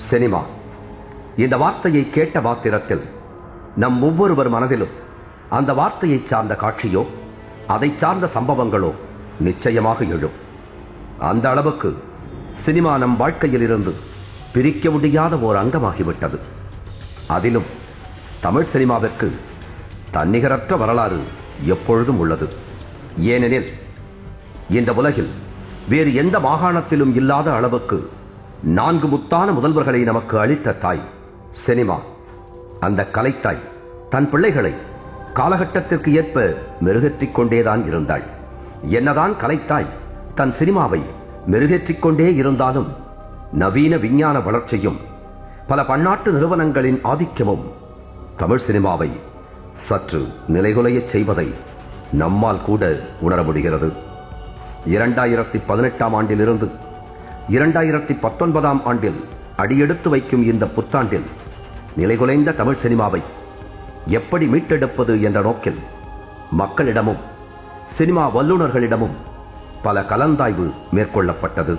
Cinema இந்த வார்த்தையை கேட்ட மாத்திரத்தில் நம் ஒவ்வொருவர் மனதிலும் அந்த வார்த்தையை சார்ந்த காட்சியோ அதை சார்ந்த சம்பவங்களோ நிச்சயமாக எழும் அந்த அளவுக்கு சினிமா நம் வாழ்க்கையில் இருந்து பிரிக்க முடியாத ஓர் அங்கமாகிவிட்டது அதிலும் தமிழ் சினிமாவிற்கு தன்னிகரற்ற வரலாறு எப்பொழுதும் உள்ளது ஏனெனில் இந்த உலகில் வேறு எந்த மாகாணத்திலும் இல்லாத அளவுக்கு நான்கு முத்தான முதல்வர்களை நமக்கு அளித்த தாய் சினிமா அந்த கலைத்தாய் தன் பிள்ளைகளை காலகட்டத்திற்கு ஏற்ப மெருகேற்றிக் கொண்டேதான் இருந்தாள் என்னதான் கலைத்தாய் தன் சினிமாவை மெருகேற்றிக் கொண்டே இருந்தாலும் நவீன விஞ்ஞான வளர்ச்சியும் பல பன்னாட்டு நிறுவனங்களின் ஆதிக்கமும் தமிழ் சினிமாவை சற்று நிலைகுலையச் செய்வதை நம்மால் கூட உணர முடிகிறது இரண்டாயிரத்தி பதினெட்டாம் ஆண்டிலிருந்து இரண்டாயிரத்தி பத்தொன்பதாம் ஆண்டில் அடியெடுத்து வைக்கும் இந்த புத்தாண்டில் நிலைகுலைந்த தமிழ் சினிமாவை எப்படி மீட்டெடுப்பது என்ற நோக்கில் மக்களிடமும் சினிமா வல்லுநர்களிடமும் பல கலந்தாய்வு மேற்கொள்ளப்பட்டது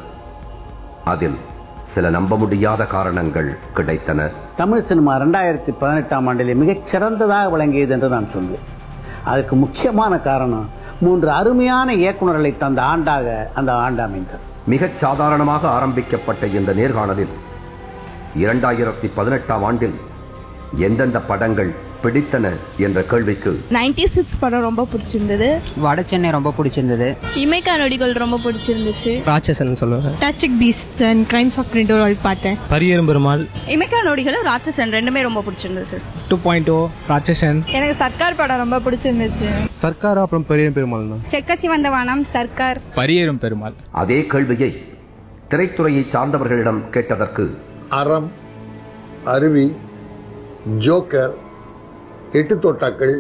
அதில் சில நம்ப முடியாத காரணங்கள் கிடைத்தன தமிழ் சினிமா ரெண்டாயிரத்தி பதினெட்டாம் ஆண்டிலே மிகச் சிறந்ததாக விளங்கியது என்று நான் சொல்வேன் அதுக்கு முக்கியமான காரணம் மூன்று அருமையான இயக்குநர்களை தந்த ஆண்டாக அந்த ஆண்டு அமைந்தது மிகச் சாதாரணமாக ஆரம்பிக்கப்பட்ட இந்த நேர்காணலில் இரண்டாயிரத்தி பதினெட்டாம் ஆண்டில் எந்தெந்த படங்கள் பிடித்தன என்ற கேள்விக்கு நைன்டி சிக்ஸ் படம் ரொம்ப பிடிச்சிருந்தது வட சென்னை ரொம்ப பிடிச்சிருந்தது இமைக்கா நொடிகள் ரொம்ப பிடிச்சிருந்துச்சு ராட்சசன் சொல்லுவேன் fantastic beasts and crimes of Grindelwald பார்த்தேன் பரியரும் பெருமாள் இமைக்கா நொடிகளும் ராட்சசன் ரெண்டுமே ரொம்ப பிடிச்சிருந்துச்சு டூ பாயிண்ட் ஓ ராட்சசன் எனக்கு சர்க்கார் படம் ரொம்ப பிடிச்சிருந்துச்சு சர்க்கார் அப்புறம் பெரிய பெருமாள் தான் செக்கச்சி வந்த வானம் சர்க்கார் பரியரும் பெருமாள் அதே கேள்வியை திரைத்துறையை சார்ந்தவர்களிடம் கேட்டதற்கு அறம் அருவி ஜோக்கர் எட்டு தோட்டாக்கள்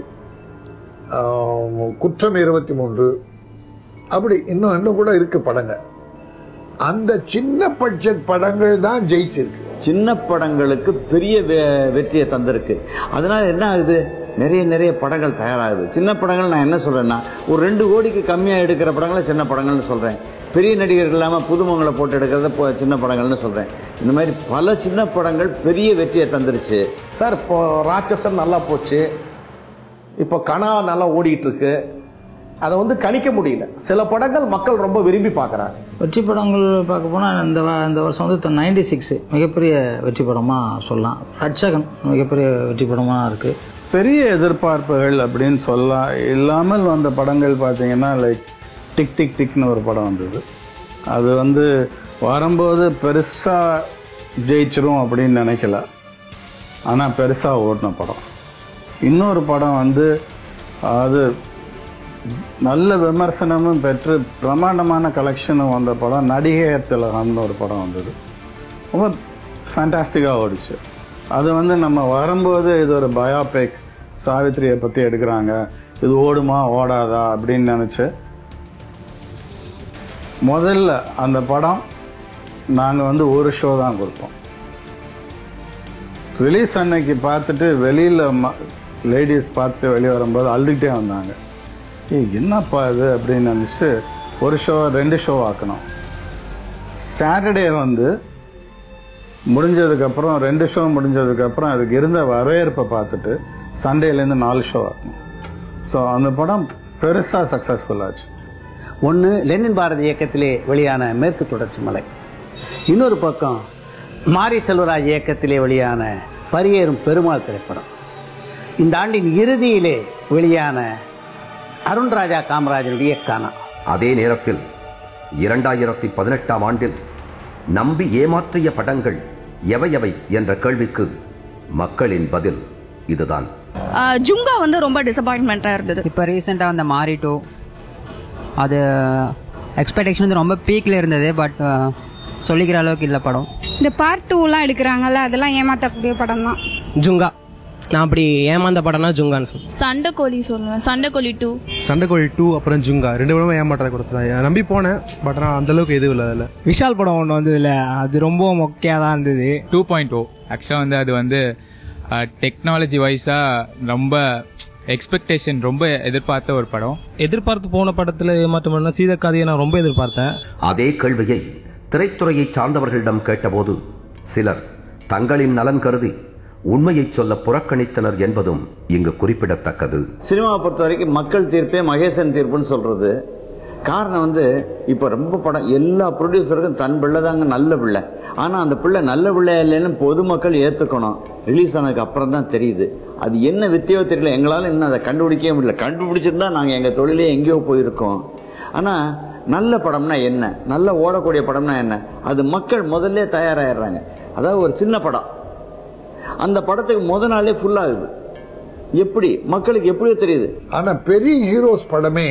ஆம், குற்றம் இருபத்தி மூன்று அப்படி இன்னும் இன்னும் கூட இருக்கு படங்க அந்த சின்ன பட்ஜெட் படங்கள் தான் ஜெயிச்சிருக்கு சின்ன படங்களுக்கு பெரிய வெ- வெற்றியை தந்திருக்கு அதனால என்ன ஆகுது நிறைய நிறைய படங்கள் தயாராகுது சின்ன படங்கள் நான் என்ன சொல்றேன்னா ஒரு ரெண்டு கோடிக்கு கம்மியா எடுக்கிற படங்களை சின்ன படங்கள்னு சொல்றேன் பெரிய நடிகர்கள் இல்லாம புதுமுகங்களை போட்டு எடுக்கிறத பொ- சின்ன படங்கள்னு சொல்றேன் இந்த மாதிரி பல சின்ன படங்கள் பெரிய வெற்றியை தந்துருச்சு சார் இப்போ ராட்சசன் நல்லா போச்சு இப்போ கனா நல்லா ஓடிட்டு இருக்கு அதை வந்து கணிக்க முடியல சில படங்கள் மக்கள் ரொம்ப விரும்பி பார்க்குறாங்க வெற்றி படங்கள் பார்க்க போனால் இந்த வ- இந்த வருஷம் வந்து நைன்டி சிக்ஸ் மிகப்பெரிய வெற்றி படமாக சொல்லலாம் ரட்சகன் மிகப்பெரிய வெற்றி படமாக இருக்குது பெரிய எதிர்பார்ப்புகள் அப்படின்னு சொல்லலாம் இல்லாமல் வந்த படங்கள் பார்த்தீங்கன்னா லைக் டிக் டிக் டிக்னு ஒரு படம் வந்தது அது வந்து வரும்போது பெருசாக ஜெயிச்சிரும் அப்படின்னு நினைக்கல ஆனால் பெருசாக ஓடின படம் இன்னொரு படம் வந்து அது நல்ல விமர்சனமும் பெற்று பிரமாண்டமான கலெக்ஷனும் வந்த படம் நடிகையர் திலகம்னு ஒரு படம் வந்தது ரொம்ப ஃபேண்டாஸ்டிக்காக ஓடிச்சு அது வந்து நம்ம வரும்போது இது ஒரு பயோபிக் சாவித்திரியை பற்றி எடுக்கிறாங்க இது ஓடுமா ஓடாதா அப்படின்னு நினச்சி முதல்ல அந்த படம் நாங்கள் வந்து ஒரு ஷோ தான் கொடுப்போம் ரிலீஸ் அன்னைக்கு பார்த்துட்டு வெளியில் லேடிஸ் பார்த்துட்டு வெளியே வரும்போது அழுதுகிட்டே வந்தாங்க ஏய் என்னப்பா இது அப்படின்னு நினச்சிட்டு ஒரு ஷோ ரெண்டு ஷோ ஆக்கணும் சாட்டர்டே வந்து முடிஞ்சதுக்கப்புறம் ரெண்டு ஷோ முடிஞ்சதுக்கப்புறம் அதுக்கு இருந்த வரவேற்பை பார்த்துட்டு சண்டேலேருந்து நாலு ஷோ ஆகணும் ஸோ அந்த படம் பெருசாக சக்ஸஸ்ஃபுல் ஆச்சு ஒன்று லெனின் பாரதி இயக்கத்திலே வெளியான மேற்கு தொடர்ச்சி மலை இன்னொரு பக்கம் மாரி செல்வராஜ் இயக்கத்திலே வெளியான பரியேறும் பெருமாள் திரைப்படம் இந்த ஆண்டின் இறுதியிலே வெளியான அருண்ராஜா காமராஜனுடைய கானா அதே நேரத்தில் இரண்டாயிரத்தி பதினெட்டாம் ஆண்டில் நம்பி ஏமாற்றிய படங்கள் எவை எவை என்ற கேள்விக்கு மக்களின் பதில் இதுதான் ஜுங்கா வந்து ரொம்ப டிசப்பாயின்மெண்ட்டாக இருந்தது இப்போ ரீசெண்டாக வந்த மாரி டூ அது எக்ஸ்பெக்டேஷன் வந்து ரொம்ப பீக்கில் இருந்தது பட் சொல்லிக்கிற அளவுக்கு இல்லை படம் இந்த பார்ட் டூலாம் எடுக்கிறாங்கல்ல அதெல்லாம் ஏமாத்தக்கூடிய படம் தான் ஜுங்கா நான் அப்படி ஏமாந்த படம்னா ஜுங்கான்னு சொல்லுவேன் சண்டைக்கோழி சொல்லுவேன் சண்டைக்கோழி டூ சண்டைக்கோழி டூ அப்புறம் ஜுங்கா ரெண்டு படமும் ஏமாற்றத்தை கொடுத்தேன் நம்பி போனேன் பட் ஆனால் அந்த அளவுக்கு எதுவும் இல்லை அதில் விஷால் படம் ஒன்று வந்ததுல அது ரொம்ப மொக்கையாக தான் இருந்தது டூ பாயிண்ட் ஓ ஆக்சுவலாக வந்து அது வந்து டெக்னாலஜி வைஸாக ரொம்ப எக்ஸ்பெக்டேஷன் ரொம்ப எதிர்பார்த்த ஒரு படம் எதிர்பார்த்து போன படத்தில் ஏமாற்றம் சீதக்காதியை நான் ரொம்ப எதிர்பார்த்தேன் அதே கேள்வியை திரைத்துறையை சார்ந்தவர்களிடம் கேட்டபோது சிலர் தங்களின் நலன் கருதி உண்மையைச் சொல்ல புறக்கணித்தனர் என்பதும் இங்கு குறிப்பிடத்தக்கது சினிமாவை பொறுத்த வரைக்கும் மக்கள் தீர்ப்பே மகேசன் தீர்ப்புன்னு சொல்றது காரணம் வந்து இப்போ ரொம்ப படம் எல்லா ப்ரொடியூசருக்கும் தன் பிள்ளை தாங்க நல்ல பிள்ளை ஆனால் அந்த பிள்ளை நல்ல பிள்ளை இல்லைன்னு பொதுமக்கள் ஏற்றுக்கணும் ரிலீஸ் ஆனதுக்கு அப்புறம் தான் தெரியுது அது என்ன வித்தியோ தெரியல எங்களால் இன்னும் அதை கண்டுபிடிக்கவே முடியல கண்டுபிடிச்சிருந்தா நாங்கள் எங்கள் தொழிலே எங்கேயோ போயிருக்கோம் ஆனால் நல்ல படம்னா என்ன நல்ல ஓடக்கூடிய படம்னா என்ன அது மக்கள் முதல்ல தயாராகிடுறாங்க அதாவது ஒரு சின்ன படம் அந்த படத்துக்கு முத நாளே ஃபுல் ஆகுது எப்படி மக்களுக்கு எப்படியோ தெரியுது ஆனா பெரிய ஹீரோஸ் படமே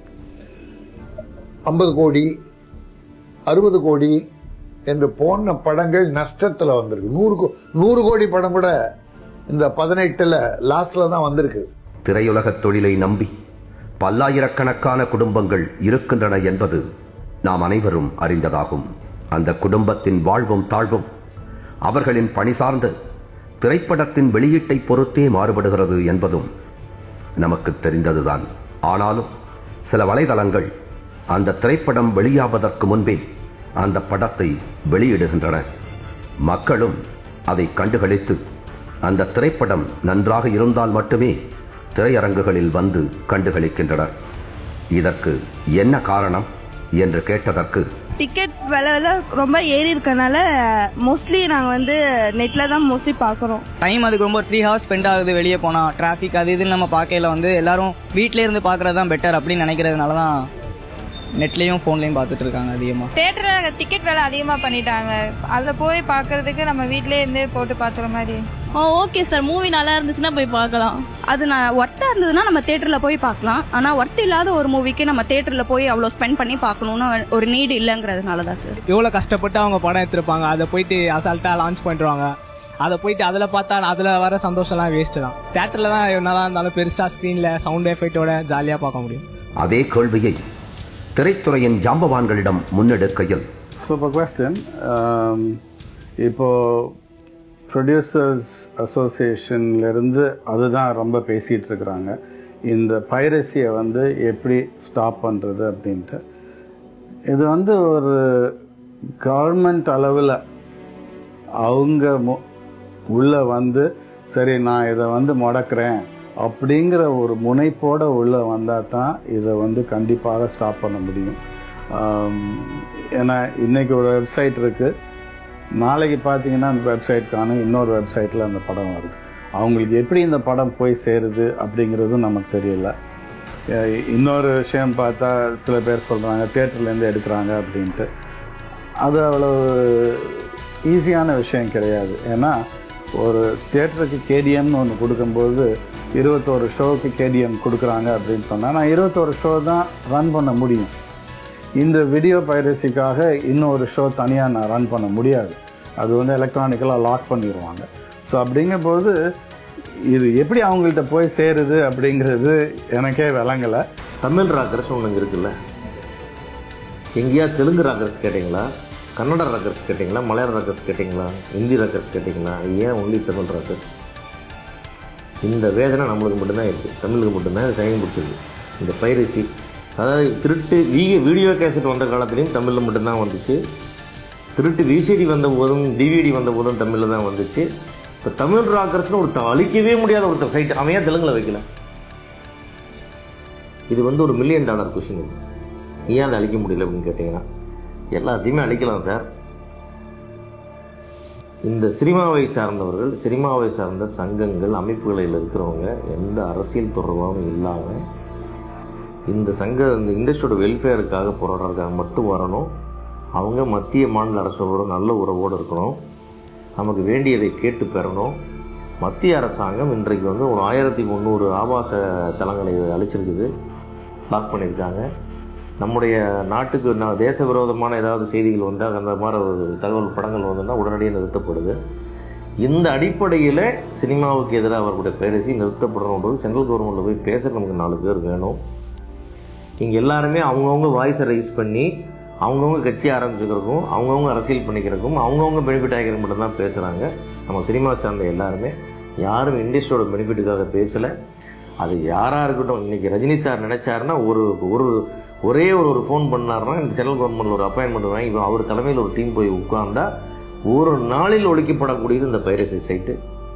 ஐம்பது கோடி அறுபது கோடி என்று போன படங்கள் நஷ்டத்துல வந்திருக்கு நூறு கோ- நூறு கோடி படம் கூட இந்த பதினெட்டுல லாஸ்ட்ல தான் வந்திருக்கு திரையுலகத் தொழிலை நம்பி பல்லாயிரக்கணக்கான குடும்பங்கள் இருக்கின்றன என்பது நாம் அனைவரும் அறிந்ததாகும் அந்த குடும்பத்தின் வாழ்வும் தாழ்வும் அவர்களின் பணி சார்ந்த திரைப்படத்தின் வெளியீட்டை பொறுத்தே மாறுபடுகிறது என்பதும் நமக்கு தெரிந்ததுதான் ஆனாலும் சில வலைதளங்கள் அந்த திரைப்படம் வெளியாவதற்கு முன்பே அந்த படத்தை வெளியிடுகின்றன மக்களும் அதை கண்டுகளித்து அந்த திரைப்படம் நன்றாக இருந்தால் மட்டுமே திரையரங்குகளில் வந்து கண்டுகளிக்கின்றனர் இதற்கு என்ன காரணம் என்று கேட்டதற்கு டிக்கெட் விலை விலை ரொம்ப ஏறி இருக்கனால மோஸ்ட்லி நாங்கள் வந்து நெட்டில் தான் மோஸ்ட்லி பார்க்குறோம் டைம் அதுக்கு ரொம்ப த்ரீ ஹவர்ஸ் ஸ்பெண்ட் ஆகுது வெளியே போனால் டிராஃபிக் அது இதுன்னு நம்ம பார்க்கையில வந்து எல்லாரும் வீட்டிலே இருந்து பார்க்கறது தான் பெட்டர் அப்படின்னு நினைக்கிறதுனால தான் நெட்லேயும் ஃபோன்லேயும் பார்த்துட்டு இருக்காங்க அதிகமாக தேட்டரில் டிக்கெட் விலை அதிகமாக பண்ணிட்டாங்க அதில் போய் பார்க்கறதுக்கு நம்ம வீட்டிலே இருந்து போட்டு பார்க்குற மாதிரி ஓகே சார் மூவி நல்லா இருந்துச்சுன்னா போய் பார்க்கலாம் அது நான் ஒர்த்தாக இருந்ததுன்னா நம்ம தேட்டரில் போய் பார்க்கலாம் ஆனால் ஒர்த் இல்லாத ஒரு மூவிக்கு நம்ம தேட்டரில் போய் அவ்வளோ ஸ்பெண்ட் பண்ணி பார்க்கணும்னு ஒரு நீடு இல்லைங்கிறதுனால தான் சார் எவ்வளோ கஷ்டப்பட்டு அவங்க படம் எடுத்திருப்பாங்க அதை போயிட்டு அசால்ட்டாக லான்ச் பண்ணிடுவாங்க அதை போயிட்டு அதில் பார்த்தா அதில் வர சந்தோஷம்லாம் வேஸ்ட்டு தான் தேட்டரில் தான் என்னதான் இருந்தாலும் பெருசாக ஸ்க்ரீனில் சவுண்ட் எஃபெக்ட்டோட ஜாலியாக பார்க்க முடியும் அதே கேள்வியை திரைத்துறையின் ஜாம்பவான்களிடம் முன்னெடுக்கையில் சூப்பர் கொஸ்டின் இப்போ ப்ரொடியூசர்ஸ் அசோசியேஷன்லேருந்து அதுதான் ரொம்ப பேசிகிட்டு இருக்கிறாங்க இந்த பைரசியை வந்து எப்படி ஸ்டாப் பண்ணுறது அப்படின்ட்டு இது வந்து ஒரு கவர்மெண்ட் அளவில் அவங்க மு- உள்ள வந்து சரி நான் இதை வந்து முடக்கிறேன் அப்படிங்கிற ஒரு முனைப்போட உள்ள வந்தால் தான் இதை வந்து கண்டிப்பாக ஸ்டாப் பண்ண முடியும் ஆம், ஏன்னா இன்னைக்கு ஒரு வெப்சைட் இருக்கு நாளைக்கு பார்த்தீங்கன்னா அந்த வெப்சைட்கான இன்னொரு வெப்சைட்டில் அந்த படம் வருது அவங்களுக்கு எப்படி இந்த படம் போய் சேருது அப்படிங்கிறதும் நமக்கு தெரியல அஹ் இன்னொரு விஷயம் பார்த்தா சில பேர் சொல்கிறாங்க தேட்டர்லேருந்து எடுக்கிறாங்க அப்படின்ட்டு அது அவ்வளோ ஈஸியான விஷயம் கிடையாது ஏன்னா ஒரு தியேட்டருக்கு கேடிஎம்னு ஒன்று கொடுக்கும்போது இருபத்தோரு ஷோவுக்கு கேடிஎம் கொடுக்குறாங்க அப்படின்னு சொன்னால் நான் இருபத்தோரு ஷோ தான் ரன் பண்ண முடியும் இந்த வீடியோ பைரசிக்காக இன்னொரு ஷோ தனியாக நான் ரன் பண்ண முடியாது அது வந்து எலக்ட்ரானிக்கலாக லாக் பண்ணிடுவாங்க ஸோ அப்படிங்கும்போது இது எப்படி அவங்கள்ட்ட போய் சேருது அப்படிங்கிறது எனக்கே விளங்கலை தமிழ் ராக்கர்ஸ் ஒன்று இருக்குல்ல எங்கேயா தெலுங்கு ராக்கர்ஸ் கேட்டிங்களா கன்னட ராக்கர்ஸ் கேட்டிங்களா மலையாள ராக்கர்ஸ் கேட்டிங்களா ஹிந்தி ராக்கர்ஸ் கேட்டிங்களா ஏன் ஒன்லி தமிழ் ராக்கர்ஸ் இந்த வேதனை நம்மளுக்கு மட்டும்தான் இருக்குது தமிழுக்கு மட்டும்தான் சைன் பிடிச்சிருக்கு இந்த பைரசி அதாவது திருட்டு வீ வீடியோ கேசட் வந்த காலத்துலேயும் தமிழில் மட்டும்தான் வந்துச்சு திருட்டு விசிடி வந்த போதும் டிவிடி வந்த போதும் தமிழில் தான் வந்துச்சு இப்போ தமிழ் ராக்கர்ஸ்னு ஒருத்தர் அழிக்கவே முடியாத ஒருத்தர் சைட் அவன் ஏன் தெலுங்கில் வைக்கல இது வந்து ஒரு மில்லியன் டாலர் கொஷின் இது ஏன் அதை அழிக்க முடியல அப்படின்னு கேட்டிங்கன்னா எல்லாத்தையுமே அழிக்கலாம் சார் இந்த சினிமாவை சார்ந்தவர்கள் சினிமாவை சார்ந்த சங்கங்கள் அமைப்புகளில் இருக்கிறவங்க எந்த அரசியல் தொடர்பாகவும் இல்லாமல் இந்த சங்க இந்த இண்டஸ்ட்ரியோட வெல்ஃபேருக்காக போராடுறதுக்காக மட்டும் வரணும் அவங்க மத்திய மாநில அரசோட நல்ல உறவோடு இருக்கணும் நமக்கு வேண்டியதை கேட்டு பெறணும் மத்திய அரசாங்கம் இன்றைக்கு வந்து ஒரு ஆயிரத்தி முந்நூறு ஆபாச தலங்களை அழிச்சிருக்குது லாக் பண்ணியிருக்காங்க நம்முடைய நாட்டுக்கு நான் தேச விரோதமான ஏதாவது செய்திகள் வந்தால் அந்த மாதிரி ஒரு தகவல் படங்கள் வந்ததுன்னா உடனடியாக நிறுத்தப்படுது இந்த அடிப்படையில் சினிமாவுக்கு எதிராக வரக்கூடிய பேரசி நிறுத்தப்படணுன்றது சென்ட்ரல் கவர்மெண்ட்டில் போய் பேச நமக்கு நாலு பேர் வேணும் இங்கே எல்லாருமே அவங்கவுங்க வாய்ஸை ரைஸ் பண்ணி அவங்கவுங்க கட்சி ஆரம்பிச்சுக்கிறதுக்கும் அவங்கவுங்க அரசியல் பண்ணிக்கிறதுக்கும் அவங்கவுங்க பெனிஃபிட் ஆகிக்கிறது மட்டும்தான் பேசுகிறாங்க நம்ம சினிமா சார்ந்த எல்லாருமே யாரும் இண்டஸ்ட்ரியோட பெனிஃபிட்டுக்காக பேசலை அது யாராக இருக்கட்டும் இன்னைக்கு ரஜினி சார் நினைச்சாருன்னா ஒரு ஒரு ஒரே ஒரு ஒரு ஃபோன் பண்ணாருன்னா இந்த சென்ட்ரல் கவர்மெண்ட்ல ஒரு அப்பாயின்மெண்ட் வாங்கி இப்போ அவர் தலைமையில் ஒரு டீம் போய் உட்கார்ந்தா ஒரு நாளில் ஒழிக்கப்படக்கூடியது இந்த பைரசி சைட்டு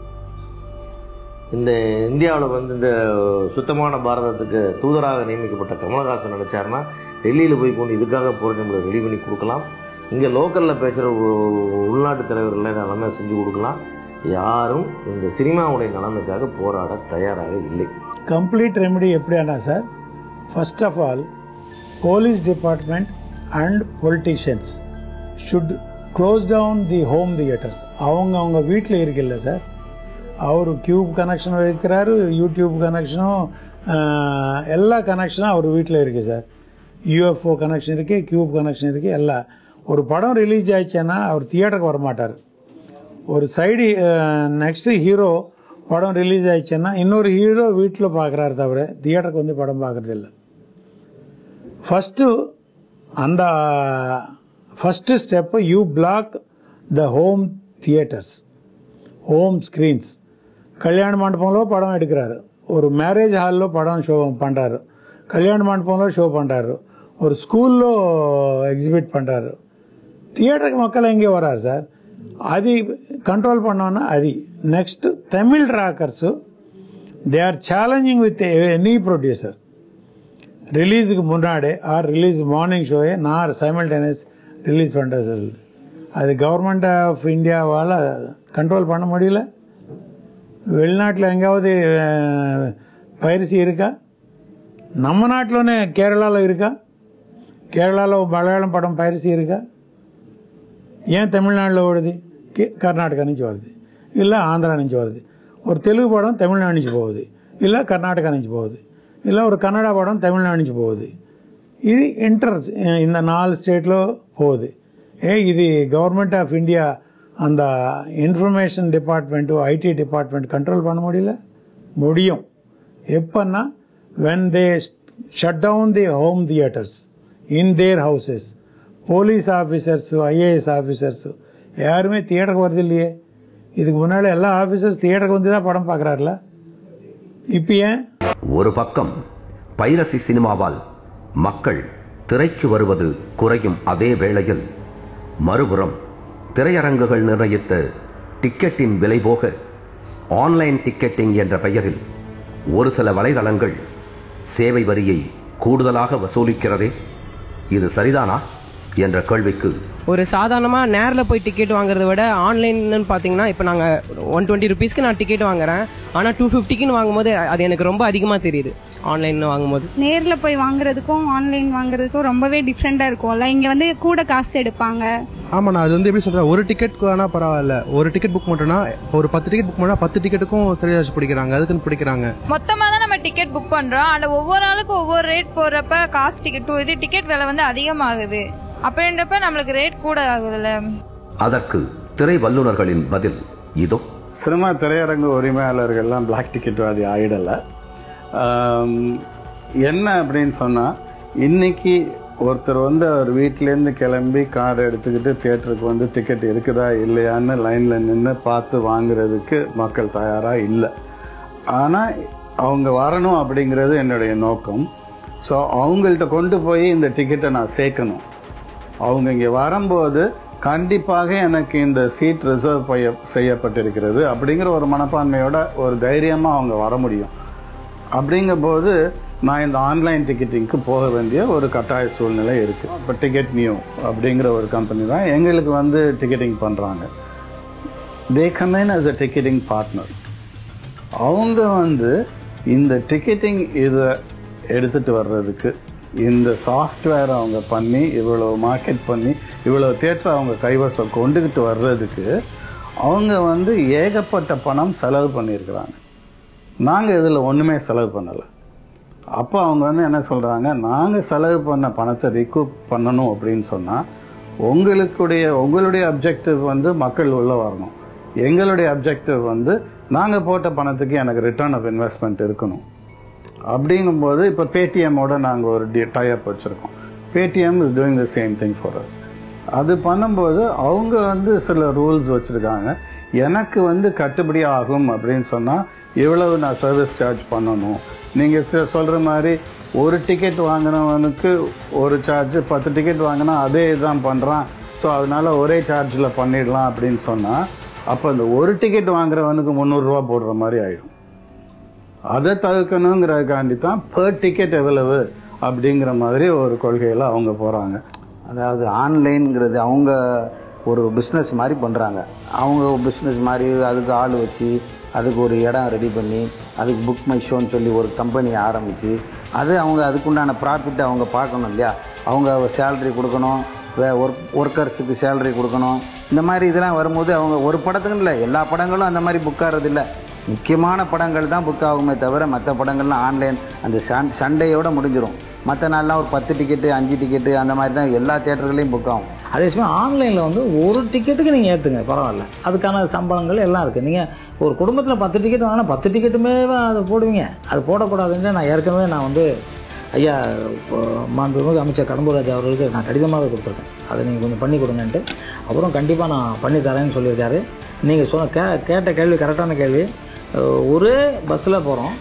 இந்த இந்தியாவில் வந்து இந்த சுத்தமான பாரதத்துக்கு தூதராக நியமிக்கப்பட்ட கமலஹாசன் நினைச்சாருன்னா டெல்லியில் போய் கொண்டு இதுக்காக போகிற நம்மளை ரெடி பண்ணி கொடுக்கலாம் இங்கே லோக்கலில் பேசுகிற உள்நாட்டு தலைவர்கள் எல்லாமே செஞ்சு கொடுக்கலாம் யாரும் இந்த சினிமாவுடைய நலனுக்காக போராட தயாராக இல்லை ಕಂಪ್ಲೀಟ್ ರೆಮಿಡಿ ಎಪ್ಪಡಿಯಾನ sir first of all police department and politicians should close down the home theatres அவங்க அவங்க வீட்டில் இருக்கில்ல சார் அவர் கியூப் கனெக்ஷன் வைக்கிறாரு யூடியூப் கனெக்ஷனும் எல்லா கனெக்ஷனும் அவர் வீட்டில் இருக்குது சார் யூஎஃப்ஓ கனெக்ஷன் இருக்கு கியூப் கனெக்ஷன் இருக்கு எல்லாம் ஒரு படம் ரிலீஸ் ஆயிடுச்சுன்னா அவர் தியேட்டருக்கு வரமாட்டார் ஒரு சைடு நெக்ஸ்ட் ஹீரோ படம் ரிலீஸ் ஆயிடுச்சுன்னா இன்னொரு ஹீரோ வீட்டில் பார்க்குறாரு தவிர தியேட்டருக்கு வந்து படம் பார்க்கறது இல்லை ஃபஸ்ட்டு அந்த first step you block the home theatres home screens கல்யாண మండపంలో పడం எடுக்கிறாரு ஒரு மேரேஜ் ஹாலில் படம் ஷோ பண்ணுறாரு கல்யாண మండపంలో ஷோ பண்ணுறாரு ஒரு ஸ்கூலில் எக்ஸிபிட் பண்ணுறாரு தியேட்டருக்கு மக்கள் எங்கே வராரு சார் అది కంట్రోల్ பண்ணோன்னா అది next Tamilrockers they are challenging with any producer ரிலீஸுக்கு முன்னாடி ஆர் ரிலீஸ் மார்னிங் ஷோயே நான் சைமல்டேனியஸ் ரிலீஸ் பண்ணுறேன் சார் அது கவர்மெண்ட் ஆஃப் இந்தியாவால் கண்ட்ரோல் பண்ண முடியல வெளிநாட்டில் எங்கேயாவது பயிற்சி இருக்கா நம்ம நாட்டிலோనే కేరళలో இருக்கா కేరళలో మలయాళం పడం పైరసీ இருக்கா ఏం తమిళనాడులో ఓడిది కర్ణాటక నుంచి వరది ఇలా ఆంధ్ర నుంచి వరది ஒரு தெலுங்கு படம் தமிழ்நாடு నుంచి போகுது இல்லை கர்நாடகா నుంచి போகுது இல்லை ஒரு கன்னடா படம் தமிழ்நாடு నుంచి போகுது ఇది ఇంటర్ இந்த நாலு ஸ்டேட்டில் போகுது ஏ இது கவர்மெண்ட் ஆஃப் இந்தியா அந்த information department IT department control பண்ண முடியல முடியும் எப்பன்னா when they shut down the home theatres in their houses police officers IAS officers யாருமே தியேட்டருக்கு வரது இல்லையே இதுக்கு முன்னாடி எல்லா ஆஃபீஸர்ஸ் தியேட்டருக்கு வந்து தான் படம் பார்க்குறாருல இப்போ ஏன் ஒரு பக்கம் பைரசி சினிமாவால் மக்கள் திரைக்கு வருவது குறையும் அதே வேளையில் மறுபுறம் திரையரங்குகள் நிர்ணயித்த டிக்கெட்டின் விலை போக ஆன்லைன் டிக்கெட்டிங் என்ற பெயரில் ஒரு சில வலைதளங்கள் சேவை வரியை கூடுதலாக வசூலிக்கிறதே இது சரிதானா என்ற கேள்விக்கு ஒரு சாதாரணமாக நேரில் போய் டிக்கெட் வாங்குறத விட ஆன்லைன்னு பார்த்தீங்கன்னா இப்போ நாங்கள் ஒன் டுவெண்ட்டி ருபீஸ்க்கு நான் டிக்கெட் வாங்குறேன் ஆனால் டூ ஃபிஃப்டிக்குன்னு வாங்கும்போது அது எனக்கு ரொம்ப அதிகமாக தெரியுது ஆன்லைன் வாங்கும்போது நேர்ல போய் வாங்குறதுக்கும் ஆன்லைன் வாங்குறதுக்கும் ரொம்பவே டிஃப்ரெண்டா இருக்கும்ல இங்க வந்து கூட காசு எடுப்பாங்க ஆமாண்ணா அது வந்து எப்படி சொல்கிறேன் ஒரு டிக்கெட் ஆனால் பரவாயில்ல ஒரு டிக்கெட் புக் பண்ணுறோன்னா ஒரு பத்து டிக்கெட் புக் பண்ணால் பத்து டிக்கெட்டுக்கும் சரியாச்சு பிடிக்கிறாங்க அதுக்குன்னு பிடிக்கிறாங்க மொத்தமா தான் நம்ம டிக்கெட் புக் பண்றோம் அதுல ஒவ்வொரு ஆளுக்கும் ஒவ்வொரு ரேட் போடுறப்ப காசு டிக்கெட் இது டிக்கெட் விலை வந்து அதிகமாகுது அப்படின்றப்ப நம்மளுக்கு ரேட் கூட ஆகுதுல்ல அதற்கு திரை வல்லுநர்களின் பதில் இதோ சினிமா திரையரங்கு உரிமையாளர்கள்லாம் பிளாக் டிக்கெட் வாதி ஆயிடலை ஆம், என்ன அப்படின்னு சொன்னால் இன்னைக்கு ஒருத்தர் வந்து அவர் வீட்டிலேருந்து கிளம்பி கார் எடுத்துக்கிட்டு தியேட்டருக்கு வந்து டிக்கெட் இருக்குதா இல்லையான்னு லைனில் நின்று பார்த்து வாங்குறதுக்கு மக்கள் தயாராக இல்லை ஆனால் அவங்க வரணும் அப்படிங்கிறது என்னுடைய நோக்கம் ஸோ அவங்கள்ட்ட கொண்டு போய் இந்த டிக்கெட்டை நான் சேர்க்கணும் அவங்க இங்கே வரும்போது கண்டிப்பாக எனக்கு இந்த சீட் ரிசர்வ் செய்ய செய்யப்பட்டிருக்கிறது அப்படிங்கிற ஒரு மனப்பான்மையோட ஒரு தைரியமாக அவங்க வர முடியும் அப்படிங்கும்போது நான் இந்த ஆன்லைன் டிக்கெட்டிங்க்கு போக வேண்டிய ஒரு கட்டாய சூழ்நிலை இருக்குது இப்போ டிக்கெட் நியூ அப்படிங்கிற ஒரு கம்பெனி தான் எங்களுக்கு வந்து டிக்கெட்டிங் பண்ணுறாங்க they come in as a ticketing partner அவங்க வந்து இந்த டிக்கெட்டிங் இதை எடுத்துட்டு வர்றதுக்கு இந்த சாஃப்ட்வேர் அவங்க பண்ணி இவ்வளோ மார்க்கெட் பண்ணி இவ்வளோ தேட்டர் அவங்க கைவசம் கொண்டுகிட்டு வர்றதுக்கு அவங்க வந்து ஏகப்பட்ட பணம் செலவு பண்ணியிருக்கிறாங்க நாங்கள் இதில் ஒன்றுமே செலவு பண்ணலை அப்போ அவங்க வந்து என்ன சொல்கிறாங்க நாங்கள் செலவு பண்ண பணத்தை ரிகூப் பண்ணணும் அப்படின்னு சொன்னால் உங்களுக்குடைய உங்களுடைய அப்ஜெக்டிவ் வந்து மக்கள் உள்ள வரணும் எங்களுடைய அப்ஜெக்டிவ் வந்து நாங்கள் போட்ட பணத்துக்கு எனக்கு ரிட்டர்ன் ஆஃப் இன்வெஸ்ட்மெண்ட் இருக்கணும் அப்படிங்கும்போது இப்போ பேடிஎம்மோட நாங்கள் ஒரு டி டைப் வச்சுருக்கோம் Paytm is doing the same thing for us அது பண்ணும்போது அவங்க வந்து சில ரூல்ஸ் வச்சுருக்காங்க எனக்கு வந்து கட்டுப்படி ஆகும் அப்படின்னு சொன்னால் இவ்வளவு நான் சர்வீஸ் சார்ஜ் பண்ணணும் நீங்கள் சொல்கிற மாதிரி ஒரு டிக்கெட் வாங்கினவனுக்கு ஒரு சார்ஜ் பத்து டிக்கெட் வாங்கினா அதே இதுதான் பண்ணுறான் ஸோ அதனால ஒரே சார்ஜில் பண்ணிடலாம் அப்படின்னு சொன்னால் அப்போ இந்த ஒரு டிக்கெட் வாங்குறவனுக்கு முந்நூறுரூவா போடுற மாதிரி ஆயிடும் அதை தவிர்க்கணுங்கிறதுக்காண்டி தான் per டிக்கெட் எவ்வளவு அப்படிங்கிற மாதிரி ஒரு கொள்கையில் அவங்க போகிறாங்க அதாவது ஆன்லைன்ங்கிறது அவங்க ஒரு பிஸ்னஸ் மாதிரி பண்ணுறாங்க அவங்க பிஸ்னஸ் மாதிரி அதுக்கு ஆள் வச்சு அதுக்கு ஒரு இடம் ரெடி பண்ணி அதுக்கு புக் மை ஷோன்னு சொல்லி ஒரு கம்பெனி ஆரம்பித்து அது அவங்க அதுக்குண்டான ப்ராஃபிட்டை அவங்க பார்க்கணும் இல்லையா அவங்க சேலரி கொடுக்கணும் வே ஒர்க் ஒர்க்கர்ஸுக்கு சேலரி கொடுக்கணும் இந்த மாதிரி இதெல்லாம் வரும்போது அவங்க ஒரு படத்துக்குன்னு இல்லை எல்லா படங்களும் அந்த மாதிரி புக் ஆகிறது இல்லை முக்கியமான படங்கள் தான் புக் ஆகுமே தவிர மற்ற படங்கள்லாம் ஆன்லைன் அந்த சன் சண்டேயோட முடிஞ்சிடும் மற்ற நாள்லாம் ஒரு பத்து டிக்கெட்டு அஞ்சு டிக்கெட்டு அந்த மாதிரி தான் எல்லா தேட்டர்களையும் புக் ஆகும் அதே சமயம் ஆன்லைனில் வந்து ஒரு டிக்கெட்டுக்கு நீங்கள் ஏற்றுங்க பரவாயில்ல அதுக்கான சம்பளங்கள் எல்லாம் இருக்குது நீங்கள் ஒரு குடும்பத்தில் பத்து டிக்கெட் வாங்கினா பத்து டிக்கெட்டுமே அதை போடுவீங்க அது போடக்கூடாதுன்னு நான் ஏற்கனவே நான் வந்து ஐயா இப்போ மாண்புமிகு அமைச்சர் கடம்பூர் ராஜா அவர்களுக்கு நான் கடிதமாகவே கொடுத்துருக்கேன் அதை நீங்கள் கொஞ்சம் பண்ணி கொடுங்கன்ட்டு அப்புறம் கண்டிப்பாக நான் பண்ணி தரேன்னு சொல்லியிருக்காரு நீங்கள் சொன்ன கே கேட்ட கேள்வி கரெக்டான கேள்வி அஹ் ஒரே பஸ்ஸில் போகிறோம்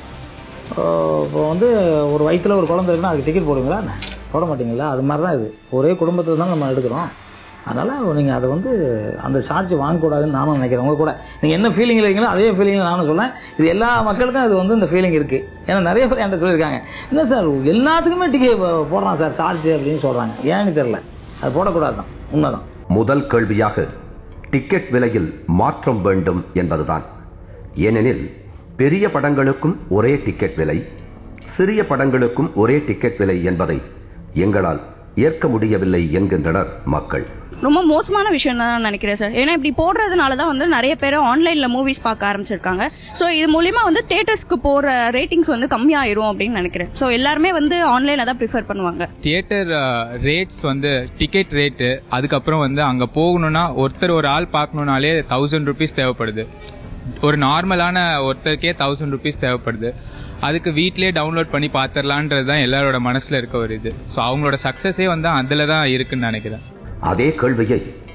இப்போ வந்து ஒரு வயித்துல ஒரு குழந்தை இருக்குன்னா அதுக்கு டிக்கெட் போடுவீங்களா என்ன? போட மாட்டீங்களா அது மாதிரி தான் இது ஒரே குடும்பத்தில் தான் நம்ம எடுக்கிறோம் அதனால் நீங்கள் அதை வந்து அந்த சார்ஜ் வாங்கக்கூடாதுன்னு நானும் நினைக்கிறேன் உங்க கூட நீங்கள் என்ன ஃபீலிங்கில் இருக்கீங்களோ அதே ஃபீலிங்கில் நானும் சொல்லேன் இது எல்லா மக்களுக்கும் அது வந்து இந்த ஃபீலிங் இருக்குது ஏன்னா நிறைய பேர் என்கிட்ட சொல்லியிருக்காங்க என்ன சார் எல்லாத்துக்குமே டிக்கெட் போடுறான் சார் சார்ஜ் அப்படின்னு சொல்கிறாங்க ஏன்னு தெரில அது போடக்கூடாது தான் உண்மைதான் முதல் கேள்வியாக டிக்கெட் விலையில் மாற்றம் வேண்டும் என்பதுதான் ஏனெனில் பெரிய படங்களுக்கும் ஒரே டிக்கெட் விலை சிறிய படங்களுக்கும் ஒரே டிக்கெட் விலை என்பதை எங்களால் ஏற்க முடியவில்லை என்கின்றனர் மக்கள் ரொம்ப மோசமான விஷயம் தான் நான் நினைக்கிறேன் சார் ஏன்னா இப்படி போடுறதுனால தான் வந்து நிறைய பேர் ஆன்லைன்ல மூவிஸ் பார்க்க ஆரம்பிச்சிருக்காங்க ஸோ இது மூலியமா வந்து தேட்டர்ஸ்க்கு போற ரேட்டிங்ஸ் வந்து கம்மியாயிரும் அப்படின்னு நினைக்கிறேன் ஸோ எல்லாருமே வந்து ஆன்லைனை தான் ப்ரிஃபர் பண்ணுவாங்க தியேட்டர் ரேட்ஸ் வந்து டிக்கெட் ரேட்டு அதுக்கப்புறம் வந்து அங்கே போகணும்னா ஒருத்தர் ஒரு ஆள் பார்க்கணுனாலே தௌசண்ட் ருபீஸ் தேவைப்படுது ஒரு நார்மலான ஒருத்தருக்கே தௌசண்ட் ருபீஸ் தேவைப்படுது அதுக்கு வீட்லயே டவுன்லோட் பண்ணி பார்த்துடலான்றது தான் எல்லாரோட மனசில் இருக்க ஒரு இது ஸோ அவங்களோட சக்ஸஸே வந்து அதில் தான் இருக்குன்னு நினைக்கிறேன் அதே கேள்வியை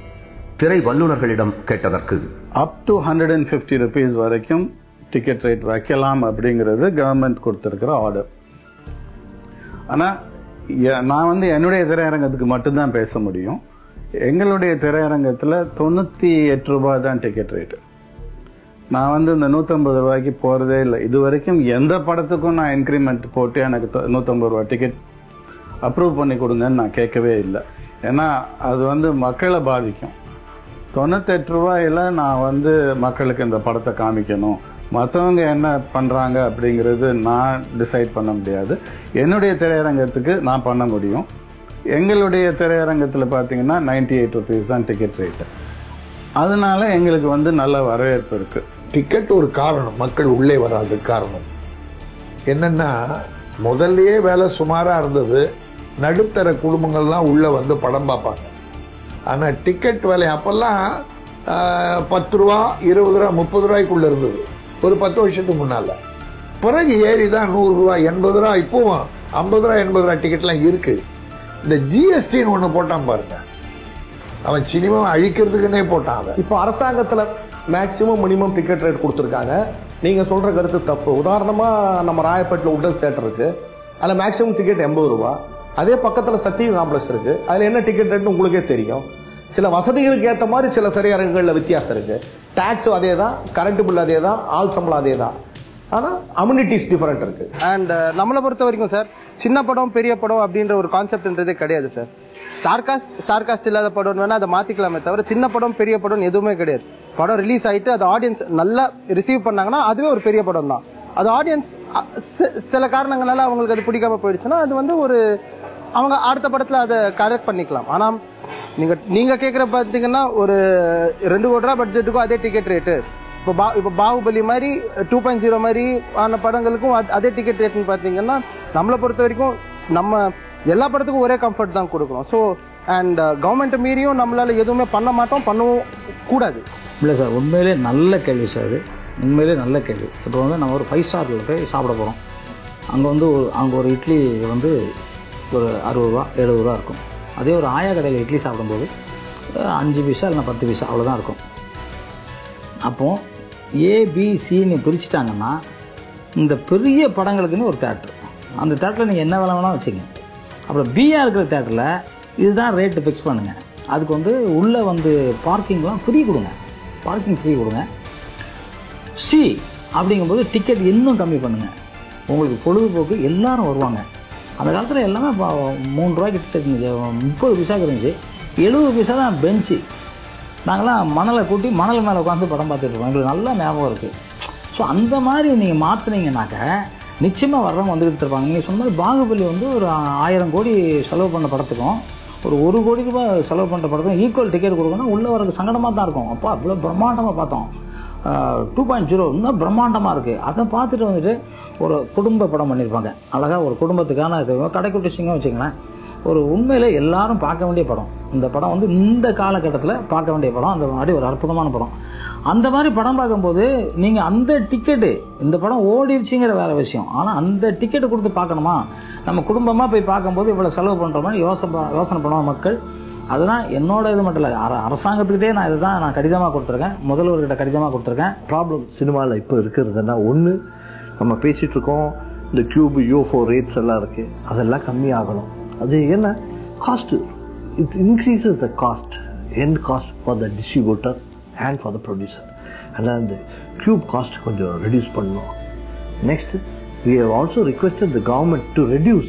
திரை வல்லுநர்களிடம் கேட்டதற்கு up to hundred and fifty rupees வரைக்கும் டிக்கெட் ரேட் வைக்கலாம் அப்படிங்கிறது கவர்மெண்ட் கொடுத்துருக்கிற ஆர்டர் ஆனால் நான் வந்து என்னுடைய திரையரங்கத்துக்கு மட்டும்தான் பேச முடியும் எங்களுடைய திரையரங்கத்தில் தொண்ணூற்றி எட்டு ரூபாய் தான் டிக்கெட் ரேட்டு நான் வந்து இந்த நூற்றம்பது ரூபாய்க்கு போகிறதே இல்லை இது வரைக்கும் எந்த படத்துக்கும் நான் இன்க்ரிமெண்ட் போட்டு எனக்கு தொ- நூற்றம்பது ரூபா டிக்கெட் அப்ரூவ் பண்ணி கொடுங்கன்னு நான் கேட்கவே இல்லை ஏன்னா அது வந்து மக்களை பாதிக்கும் தொண்ணூத்தெட்டு ரூபாயில நான் வந்து மக்களுக்கு இந்த படத்தை காமிக்கணும் மற்றவங்க என்ன பண்ணுறாங்க அப்படிங்கிறது நான் டிசைட் பண்ண முடியாது என்னுடைய திரையரங்கத்துக்கு நான் பண்ண முடியும் எங்களுடைய திரையரங்கத்தில் பார்த்தீங்கன்னா நைன்டி எயிட் ருபீஸ் தான் டிக்கெட் ரேட்டு அதனால எங்களுக்கு வந்து நல்ல வரவேற்பு இருக்கு டிக்கெட் ஒரு காரணம் மக்கள் உள்ளே வராது காரணம் என்னன்னா முதல்லயே வேலை சுமாரா இருந்தது நடுத்தர குடும்பங்கள்லாம் உள்ள வந்து படம் பார்ப்பாங்க ஆனா டிக்கெட் விலை அப்பெல்லாம் ஆஹ், பத்து ரூபா இருபது ரூபா முப்பது ரூபாய்க்குள்ள இருந்தது ஒரு பத்து வருஷத்துக்கு முன்னால பிறகு ஏறி தான் நூறு ரூபாய் எண்பது ரூபா இப்பவும் ஐம்பது ரூபா எண்பது ரூபா டிக்கெட்லாம் இருக்கு இந்த ஜிஎஸ்டின்னு ஒண்ணு போட்டான் பாருங்க அவன் சினிமாவை அழிக்கிறதுக்குன்னே போட்டான் அவன் இப்போ அரசாங்கத்துல மேக்சிமம் மினிமம் டிக்கெட் ரேட் கொடுத்துருக்காங்க நீங்க சொல்ற கருத்து தப்பு உதாரணமா நம்ம ராயப்பேட்டில் உடல் தேட்டர் இருக்கு அதுல மேக்சிமம் டிக்கெட் எண்பது ரூபா அதே பக்கத்துல சத்திய காம்ப்ளெக்ஸ் இருக்கு அதுல என்ன டிக்கெட் ரேட்னு உங்களுக்கே தெரியும் சில வசதிகளுக்கு ஏத்த மாதிரி சில திரையரங்குகள்ல வித்தியாசம் இருக்கு டாக்ஸ் அதே தான் கரண்ட் பில் அதே தான் ஆள் சம்பளம் அதே தான் ஆனா அம்யூனிட்டிஸ் டிஃபரெண்ட் இருக்கு அண்ட் நம்மளை பொறுத்த வரைக்கும் சார் சின்ன படம் பெரிய படம் அப்படின்ற ஒரு கான்செப்ட்ன்றதே கிடையாது sir star cast star cast இல்லாத படம் வேணா அதை மாத்திக்கலாமே தவிர சின்ன படம் பெரிய படம் எதுவுமே கிடையாது படம் ரிலீஸ் ஆயிட்டு அது ஆடியன்ஸ் நல்லா ரிசீவ் பண்ணாங்கன்னா அதுவே ஒரு பெரிய படம் தான் அது ஆடியன்ஸ் சில காரணங்களால அவங்களுக்கு அது பிடிக்காம போயிடுச்சுன்னா அது வந்து ஒரு அவங்க அடுத்த படத்துல அதை கரெக்ட் பண்ணிக்கலாம் ஆனா நீங்க நீங்க கேக்குற பாத்தீங்கன்னா ஒரு ரெண்டு கோடி ரூபா பட்ஜெட்டுக்கும் அதே டிக்கெட் ரேட்டு இப்போ பா இப்போ பாகுபலி மாதிரி டூ பாயிண்ட் ஜீரோ மாதிரி ஆன படங்களுக்கும் அத்- அதே டிக்கெட் ரேட்னு பார்த்தீங்கன்னா நம்மளை பொறுத்த வரைக்கும் நம்ம எல்லா படத்துக்கும் ஒரே கம்ஃபர்ட் தான் கொடுக்குறோம் ஸோ அண்ட் கவர்மெண்ட் மீறியும் நம்மளால எதுவுமே பண்ண மாட்டோம் பண்ணவும் கூடாது இல்லை சார் உண்மையிலே நல்ல கேள்வி சார் இது உண்மையிலே நல்ல கேள்வி இப்போ வந்து நம்ம ஒரு ஃபைவ் ஸ்டாரில் போய் சாப்பிட போகிறோம் அங்கே வந்து ஒரு அங்கே ஒரு இட்லி வந்து ஒரு அறுபது ரூபா எழுபது ரூபா இருக்கும் அதே ஒரு ஆயா கடையில் இட்லி சாப்பிடும்போது அஹ், அஞ்சு பைசா இல்லைன்னா பத்து பைசா அவ்வளோதான் இருக்கும் அப்போ ஏபிசின்னு பிரிச்சுட்டாங்கன்னா இந்த பெரிய படங்களுக்குன்னு ஒரு தேட்டர் அந்த தேட்டரில் நீங்கள் என்ன வேலை வேணால் வச்சுங்க அப்புறம் பிஆர் இருக்கிற தேட்டரில் இதுதான் ரேட்டு ஃபிக்ஸ் பண்ணுங்க அதுக்கு வந்து உள்ளே வந்து பார்க்கிங்லாம் ஃப்ரீ கொடுங்க பார்க்கிங் ஃப்ரீ கொடுங்க சி அப்படிங்கும்போது டிக்கெட் இன்னும் கம்மி பண்ணுங்க உங்களுக்கு பொழுதுபோக்கு எல்லாரும் வருவாங்க அந்த காலத்தில் எல்லாமே இப்போ மூணு ரூபாய்க்கு டிக்கெட் இருந்துச்சு முப்பது பைசாக்கு இருந்துச்சு எழுபது பைசா தான் பெஞ்சு நாங்களாம் மணலை கூட்டி மணல் மேலே உட்காந்து படம் பார்த்துட்டு இருக்கோம் எங்களுக்கு நல்லா ஞாபகம் இருக்குது ஸோ அந்த மாதிரி நீங்கள் மாற்றினீங்கனாக்க நிச்சயமாக வர்றவங்க வந்துக்கிட்டு இருப்பாங்க நீங்கள் சொன்ன மாதிரி பாகுபலி வந்து ஒரு ஆயிரம் கோடி செலவு பண்ண படத்துக்கும் ஒரு ஒரு கோடி ரூபாய் செலவு பண்ணுற படத்துக்கும் ஈக்குவல் டிக்கெட் கொடுக்கணும் உள்ளே வரது சங்கடமாக தான் இருக்கும் அப்போ அவ்வளோ பிரம்மாண்டமாக பார்த்தோம் டூ பாயிண்ட் ஜீரோ இன்னும் பிரம்மாண்டமாக இருக்குது அதை பார்த்துட்டு வந்துட்டு ஒரு குடும்ப படம் பண்ணியிருப்பாங்க அழகாக ஒரு குடும்பத்துக்கான இது கடைக்குட்டி சிங்கம் வச்சுங்களேன் ஒரு உண்மையிலே எல்லாரும் பார்க்க வேண்டிய படம் இந்த படம் வந்து இந்த காலகட்டத்தில் பார்க்க வேண்டிய படம் அந்த மாதிரி ஒரு அற்புதமான படம் அந்த மாதிரி படம் பார்க்கும்போது நீங்கள் அந்த டிக்கெட்டு இந்த படம் ஓடிடுச்சுங்கிற வேற விஷயம் ஆனால் அந்த டிக்கெட்டு கொடுத்து பார்க்கணுமா நம்ம குடும்பமாக போய் பார்க்கும்போது இவ்வளோ செலவு பண்ணுற மாதிரி யோசனை யோசனை பண்ணுவாங்க மக்கள் அதுதான் என்னோட இது மட்டும் இல்லை அர- அரசாங்கத்துக்கிட்டே நான் இதுதான் நான் கடிதமாக கொடுத்துருக்கேன் முதல்வர்கிட்ட கடிதமாக கொடுத்துருக்கேன் ப்ராப்ளம் சினிமாவில் இப்போ இருக்கிறதுனா ஒன்று நம்ம பேசிகிட்டு இருக்கோம் இந்த கியூப் யூஎஃப்ஓ ரேட்ஸ் எல்லாம் இருக்குது அதெல்லாம் கம்மியாகணும் அது என்ன cost it increases the cost and cost for the distributor and for the producer அதனால் அந்த கியூப் காஸ்ட் கொஞ்சம் ரெடியூஸ் பண்ணணும் next we have also requested the government to reduce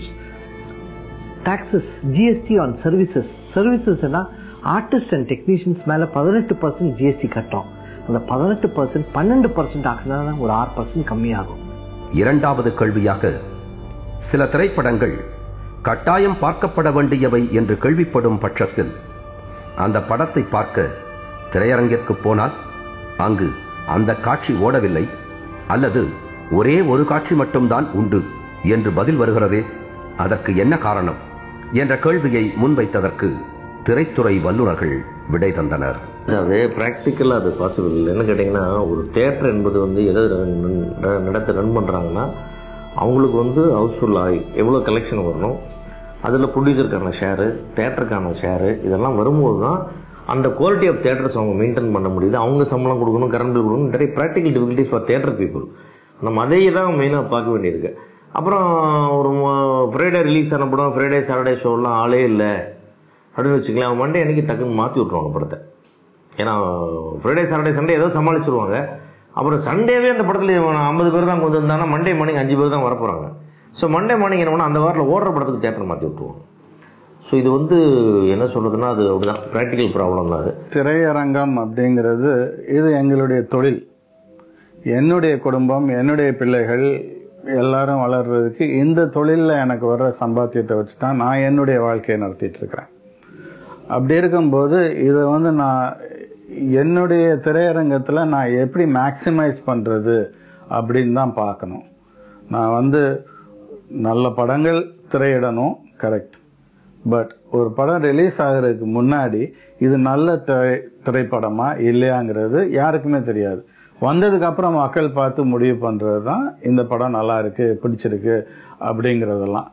taxes GST on services சர்வீசஸ்னா ஆர்டிஸ்ட் அண்ட் டெக்னீஷியன்ஸ் மேலே பதினெட்டு percent GST கட்டுறோம் அந்த பதினெட்டு பர்சன்ட் பன்னெண்டு பர்சன்ட் ஆக்குனா ஒரு ஆறு பர்சன்ட் கம்மியாகும் இரண்டாவது கேள்வியாக சில திரைப்படங்கள் கட்டாயம் பார்க்கப்பட வேண்டியவை என்று கேள்விப்படும் பட்சத்தில் அந்த படத்தை பார்க்க திரையரங்கிற்கு போனால் அங்கு அந்த காட்சி ஓடவில்லை அல்லது ஒரே ஒரு காட்சி மட்டும்தான் உண்டு என்று பதில் வருகிறதே அதற்கு என்ன காரணம் என்ற கேள்வியை முன்வைத்ததற்கு திரைத்துறை வல்லுநர்கள் விடை தந்தனர் அது ப்ராக்டிக்கலாக அது பாசிபிள் இல்லை என்ன கேட்டிங்கன்னா ஒரு தேட்டர் என்பது வந்து எதை ரன்- ர- நடத்த ரன் பண்ணுறாங்கன்னா அவங்களுக்கு வந்து ஹவுஸ்ஃபுல் ஆகி எவ்வளோ கலெக்ஷன் வரணும் அதில் ப்ரொடியூசருக்கான ஷேரு தேட்டருக்கான ஷேரு இதெல்லாம் வரும்போது தான் அந்த குவாலிட்டி ஆஃப் தேட்டர்ஸ் அவங்க மெயின்டைன் பண்ண முடியுது அவங்க சம்பளம் கொடுக்கணும் கரண்ட் பில் கொடுக்கணும் நிறைய practical difficulties for theatre people நம்ம அதையே தான் மெயினாக பார்க்க வேண்டியிருக்கு அப்புறம் ஒரு ஃப்ரைடே ரிலீஸ் ஆன படம் ஃப்ரைடே சாட்டர்டே ஷோலாம் ஆளே இல்லை அப்படின்னு வச்சுக்கலாம் அவன் மண்டே அன்னைக்கு டக்குன்னு மாற்றி விட்ருவாங்க படத்தை ஏன்னா ஃப்ரைடே சாட்டர்டே சண்டே ஏதோ சமாளிச்சிருவாங்க அப்புறம் சண்டேவே அந்த படத்தில் ஐம்பது பேர் தான் கொஞ்சம் இருந்தாங்கன்னா மண்டே மார்னிங் அஞ்சு பேர் தான் வரப்போகிறாங்க ஸோ மண்டே மார்னிங் என்ன பண்ணா அந்த வாரத்தில் ஓடுற படத்துக்கு தேட்டர் மாற்றி விட்ருவாங்க ஸோ இது வந்து என்ன சொல்கிறதுன்னா அது அப்படிதான் ப்ராக்டிக்கல் ப்ராப்ளம் தான் அது திரையரங்கம் அப்படிங்கிறது இது எங்களுடைய தொழில் என்னுடைய குடும்பம் என்னுடைய பிள்ளைகள் எல்லாரும் வளர்றதுக்கு இந்த தொழிலில் எனக்கு வர்ற சம்பாத்தியத்தை வச்சு தான் நான் என்னுடைய வாழ்க்கையை நடத்திட்டு இருக்கிறேன் அப்படி இருக்கும்போது இதை வந்து நான் என்னுடைய திரையரங்கத்தில் நான் எப்படி மேக்சிமைஸ் பண்ணுறது அப்படின்னு தான் பார்க்கணும் நான் வந்து நல்ல படங்கள் திரையிடணும் கரெக்ட் பட் ஒரு படம் ரிலீஸ் ஆகிறதுக்கு முன்னாடி இது நல்ல திரை திரைப்படமா இல்லையாங்கிறது யாருக்குமே தெரியாது வந்ததுக்கு அப்புறம் மக்கள் பார்த்து முடிவு பண்றது தான் இந்த படம் நல்லா இருக்கு பிடிச்சிருக்கு அப்படிங்கிறதெல்லாம்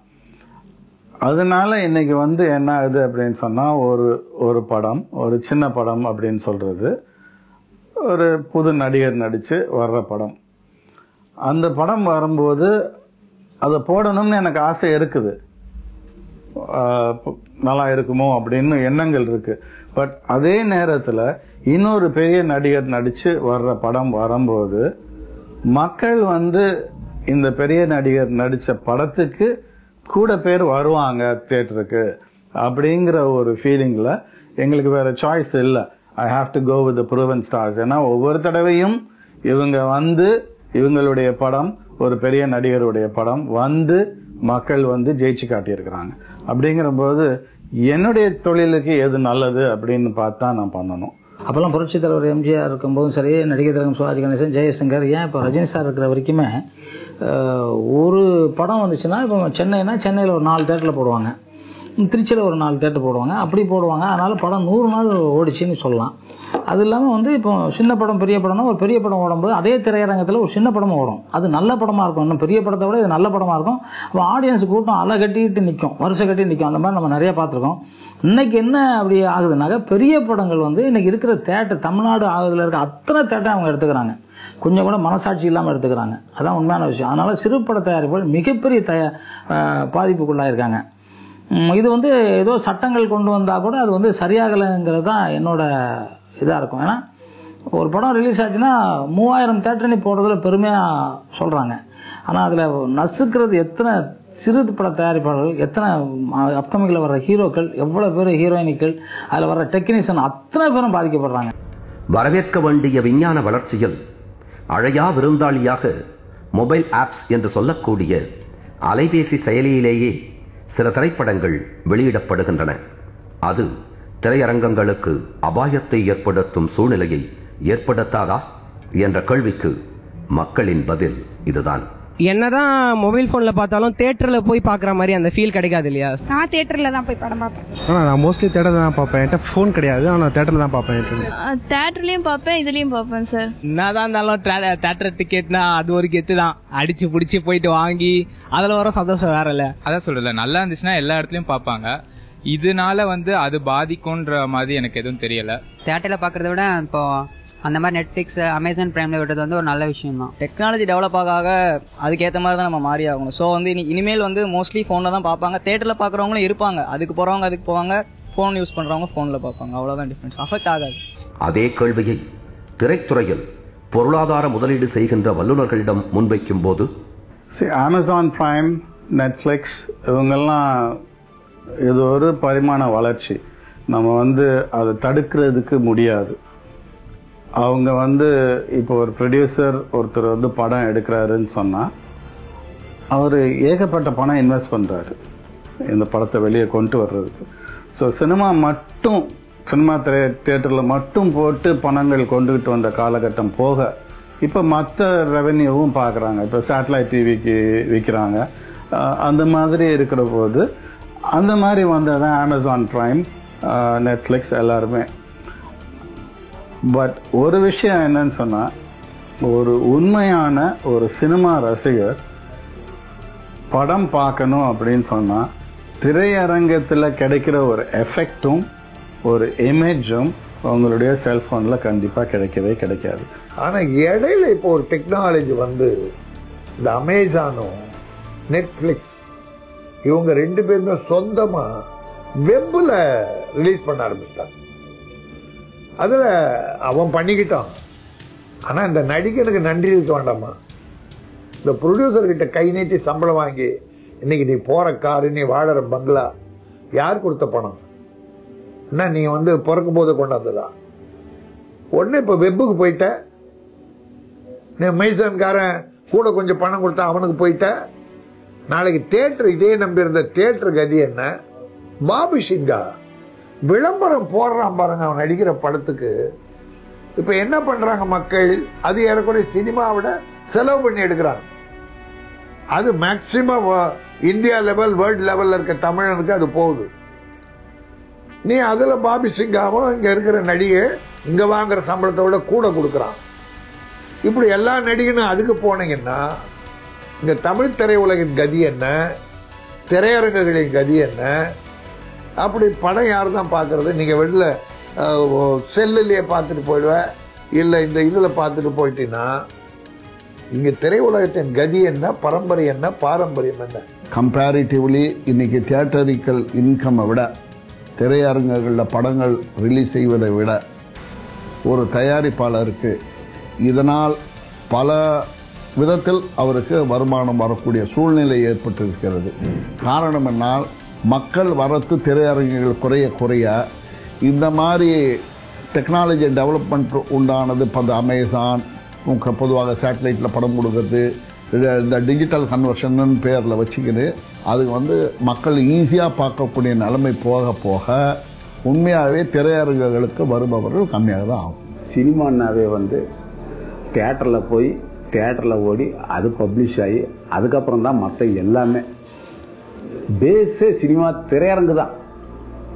அதனால இன்னைக்கு வந்து என்ன ஆகுது அப்படின்னு சொன்னா ஒரு ஒரு படம் ஒரு சின்ன படம் அப்படின்னு சொல்றது ஒரு புது நடிகர் நடிச்சு வர்ற படம் அந்த படம் வரும்போது அதை போடணும்னு எனக்கு ஆசை இருக்குது ஆஹ் ப- நல்லா இருக்குமோ அப்படின்னு எண்ணங்கள் இருக்கு பட் அதே நேரத்துல இன்னொரு பெரிய நடிகர் நடிச்சு வர்ற படம் வரும்போது மக்கள் வந்து இந்த பெரிய நடிகர் நடிச்ச படத்துக்கு கூட பேர் வருவாங்க தியேட்டருக்கு அப்படிங்கிற ஒரு ஃபீலிங்ல எங்களுக்கு வேற சாய்ஸ் இல்லை I have to go with proven stars ஏன்னா ஒவ்வொரு தடவையும் இவங்க வந்து இவங்களுடைய படம் ஒரு பெரிய நடிகருடைய படம் வந்து மக்கள் வந்து ஜெயிச்சு காட்டியிருக்கிறாங்க அப்படிங்கிற போது என்னுடைய தொழிலுக்கு எது நல்லது அப்படின்னு பார்த்தா நான் பண்ணணும் அப்போல்லாம் புரட்சி தலைவர் எம்ஜிஆர் இருக்கும்போதும் சரி நடிகர் திலகம் சிவாஜி கணேசன் ஜெயசங்கர் ஏன் இப்போ ரஜினி சார் இருக்கிற வரைக்குமே அஹ், ஒரு படம் வந்துச்சுன்னா இப்போ சென்னைனா சென்னையில் ஒரு நாலு தேட்டரில் போடுவாங்க திருச்சியில் ஒரு நாலு தேட்டர் போடுவாங்க அப்படி போடுவாங்க அதனால படம் நூறு நாள் ஓடிச்சுன்னு சொல்லலாம் அது இல்லாமல் வந்து இப்போ சின்ன படம் பெரிய படம்னா ஒரு பெரிய படம் ஓடும்போது அதே திரையரங்கத்தில் ஒரு சின்ன படமும் ஓடும் அது நல்ல படமாக இருக்கும் இன்னும் பெரிய படத்தை விட இது நல்ல படமாக இருக்கும் அப்போ ஆடியன்ஸ் கூட்டம் அலை கட்டிட்டு நிற்கும் வருஷம் கட்டி நிற்கும் அந்த மாதிரி நம்ம நிறைய பார்த்துருக்கோம் இன்னைக்கு என்ன அப்படி ஆகுதுனாக்க பெரிய படங்கள் வந்து இன்னைக்கு இருக்கிற தேட்டர் தமிழ்நாடு ஆகுதுல இருக்க அத்தனை தேட்டர் அவங்க எடுத்துக்கிறாங்க கொஞ்சம் கூட மனசாட்சி இல்லாமல் எடுத்துக்கிறாங்க அதான் உண்மையான விஷயம் அதனால சிறு பட தயாரிப்புகள் மிகப்பெரிய தய அஹ் பாதிப்புக்குள்ளாயிருக்காங்க உம் இது வந்து ஏதோ சட்டங்கள் கொண்டு வந்தால் கூட அது வந்து சரியாகலைங்கிறது தான் என்னோட இதாக இருக்கும் ஏன்னா ஒரு படம் ரிலீஸ் ஆச்சுன்னா மூவாயிரம் தேட்டர் நீ போடுறதுல பெருமையாக சொல்கிறாங்க ஆனால் அதில் நசுக்கிறது எத்தனை சிறு பட தயாரிப்பாளர்கள் எத்தனை அப்கமிங்கில் வர்ற ஹீரோக்கள் எவ்வளோ பேர் ஹீரோயினிகள் அதில் வர்ற டெக்னீஷியன் அத்தனை பேரும் பாதிக்கப்படுறாங்க வரவேற்க வேண்டிய விஞ்ஞான வளர்ச்சியில் அழையா விருந்தாளியாக மொபைல் ஆப்ஸ் என்று சொல்லக்கூடிய அலைபேசி செயலியிலேயே சில திரைப்படங்கள் வெளியிடப்படுகின்றன அது திரையரங்கங்களுக்கு அபாயத்தை ஏற்படுத்தும் சூழ்நிலையை ஏற்படுத்தாதா என்ற கேள்விக்கு மக்களின் பதில் இதுதான் என்னதான் மொபைல் போன்ல பார்த்தாலும் தியேட்டர்ல போய் பார்க்குற மாதிரி அந்த ஃபீல் கிடைக்காது இல்லையா நான் தியேட்டர்ல தான் போய் படம் பார்ப்பேன் ஆனால் நான் மோஸ்ட்லி தேட்டர் தான் பார்ப்பேன் என்கிட்ட ஃபோன் கிடையாது ஆனால் தேட்டரில் தான் பார்ப்பேன் எப்பவுமே. தேட்டர்லயும் பார்ப்பேன் இதுலயும் பார்ப்பேன் சார் என்னதான் இருந்தாலும் தேட்டர் டிக்கெட்னா அது ஒரு கெத்து தான் அடிச்சு பிடிச்சி போயிட்டு வாங்கி அதுல வர சந்தோஷம் வேற இல்ல அதான் சொல்றல நல்லா இருந்துச்சுன்னா எல்லா இடத்துலயும் பார்ப்பாங்க இதனால வந்து அது பாதிக்கும்ன்ற மாதிரி எனக்கு எதுவும் தெரியல தேட்டரில் பார்க்கறத விட இப்போ அந்த மாதிரி நெட்ஃப்ளிக்ஸ் அமேசான் பிரைமில் விடுறது வந்து ஒரு நல்ல விஷயம் தான் டெக்னாலஜி டெவலப் ஆக ஆக அதுக்கேற்ற மாதிரி தான் நம்ம மாறி ஆகணும் ஸோ வந்து இனி இனிமேல் வந்து மோஸ்ட்லி ஃபோனில் தான் பார்ப்பாங்க தேட்டரில் பார்க்குறவங்களும் இருப்பாங்க அதுக்கு போகிறவங்க அதுக்கு போவாங்க ஃபோன் யூஸ் பண்ணுறவங்க ஃபோனில் பார்ப்பாங்க அவ்வளோதான் டிஃப்ரென்ஸ் அஃபெக்ட் ஆகாது அதே கேள்வியை திரைத்துறையில் பொருளாதார முதலீடு செய்கின்ற வல்லுநர்களிடம் முன்வைக்கும் போது சரி அமேசான் பிரைம் நெட்ஃப்ளிக்ஸ் இவங்கெல்லாம் இது ஒரு பரிமாண வளர்ச்சி நம்ம வந்து அதை தடுக்கிறதுக்கு முடியாது அவங்க வந்து இப்போ ஒரு ப்ரொடியூசர் ஒருத்தர் வந்து படம் எடுக்கிறாருன்னு சொன்னால் அவர் ஏகப்பட்ட பணம் இன்வெஸ்ட் பண்ணுறாரு இந்த படத்தை வெளியே கொண்டு வர்றதுக்கு ஸோ சினிமா மட்டும் சினிமா திரை தியேட்டரில் மட்டும் போட்டு பணங்கள் கொண்டுகிட்டு வந்த காலகட்டம் போக இப்போ மற்ற ரெவென்யூவும் பார்க்குறாங்க இப்போ சேட்டலைட் டிவிக்கு விற்கிறாங்க அஹ் அந்த மாதிரி இருக்கிற போது அந்த மாதிரி வந்தது தான் அமேசான் ப்ரைம் நெட்ஃப்ளிக்ஸ் எல்லாருமே பட் ஒரு விஷயம் என்னன்னு சொன்னால் ஒரு உண்மையான ஒரு சினிமா ரசிகர் படம் பார்க்கணும் அப்படின்னு சொன்னால் திரையரங்கத்தில் கிடைக்கிற ஒரு எஃபெக்டும் ஒரு இமேஜும் உங்களுடைய செல்ஃபோனில் கண்டிப்பாக கிடைக்கவே கிடைக்காது ஆனா இடையில இப்போ ஒரு டெக்னாலஜி வந்து இந்த அமேசானும் நெட்ஃபிளிக்ஸ் இவங்க ரெண்டு பேருமே சொந்தமா வெப்ல ரிலீஸ் பண்ண ஆரம்பிச்சிட்டாங்க அதுல அவன் பண்ணிக்கிட்டான் ஆனா இந்த நடிகனுக்கு நன்றி இருக்க வேண்டாமா இந்த ப்ரொடியூசர் கிட்ட கை நீட்டி சம்பளம் வாங்கி இன்னைக்கு நீ போற காரு நீ வாழற பங்களா யார் கொடுத்த பணம் என்ன நீ வந்து பிறக்கும் போது கொண்டாந்ததா உடனே இப்ப வெப்புக்கு போயிட்ட நீ மைசன்காரன் கூட கொஞ்சம் பணம் கொடுத்தா அவனுக்கு போயிட்ட நாளைக்கு தேட்டர் இதே நம்பி இருந்த தேட்டர் கதி என்ன பாபு சிங்கா விளம்பரம் போடுறான் பாருங்க அவன் நடிக்கிற படத்துக்கு இப்ப என்ன பண்றாங்க மக்கள் அது ஏறக்குறைய சினிமாவிட செலவு பண்ணி எடுக்கிறாங்க அது மேக்சிமம் இந்தியா லெவல் வேர்ல்ட் லெவல்ல இருக்க தமிழனுக்கு அது போகுது நீ அதுல பாபி சிங்காவும் இங்க இருக்கிற நடிகை இங்க வாங்குற சம்பளத்தை விட கூட கொடுக்கறான் இப்படி எல்லா நடிகனும் அதுக்கு போனீங்கன்னா இங்க தமிழ் திரையுலகின் கதி என்ன திரையரங்குகளின் கதி என்ன அப்படி படம் யார் தான் பார்க்கறது நீங்க வெளில செல்லுலயே பார்த்துட்டு போயிடுவ இல்ல இந்த இதுல பார்த்துட்டு போயிட்டீங்கன்னா இங்க திரையுலகத்தின் கதி என்ன பரம்பரை என்ன பாரம்பரியம் என்ன கம்பேரிட்டிவ்லி இன்னைக்கு தியேட்டரிக்கல் இன்கம்மை விட திரையரங்குகளில் படங்கள் ரிலீஸ் செய்வதை விட ஒரு தயாரிப்பாளருக்கு இதனால் பல விதத்தில் அவருக்கு வருமானம் வரக்கூடிய சூழ்நிலை ஏற்பட்டிருக்கிறது காரணம் என்னால் மக்கள் வரத்து திரையரங்குகள் குறைய குறைய இந்த மாதிரி டெக்னாலஜி டெவலப்மெண்ட் உண்டானது இப்போ இந்த அமேசான் உங்க பொதுவாக சேட்டலைட்டில் படம் கொடுக்கறது இது- இந்த டிஜிட்டல் கன்வர்ஷன் பேரில் வச்சுக்கிட்டு அதுக்கு வந்து மக்கள் ஈஸியாக பார்க்கக்கூடிய நிலைமை போக போக உண்மையாகவே திரையரங்குகளுக்கு வருபவர்கள் கம்மியாக தான் ஆகும் சினிமானாவே வந்து தேட்டரில் போய் தேட்டரில் ஓடி அது பப்ளிஷ் ஆகி அதுக்கப்புறம் தான் மற்ற எல்லாமே பேஸே சினிமா திரையரங்கு தான்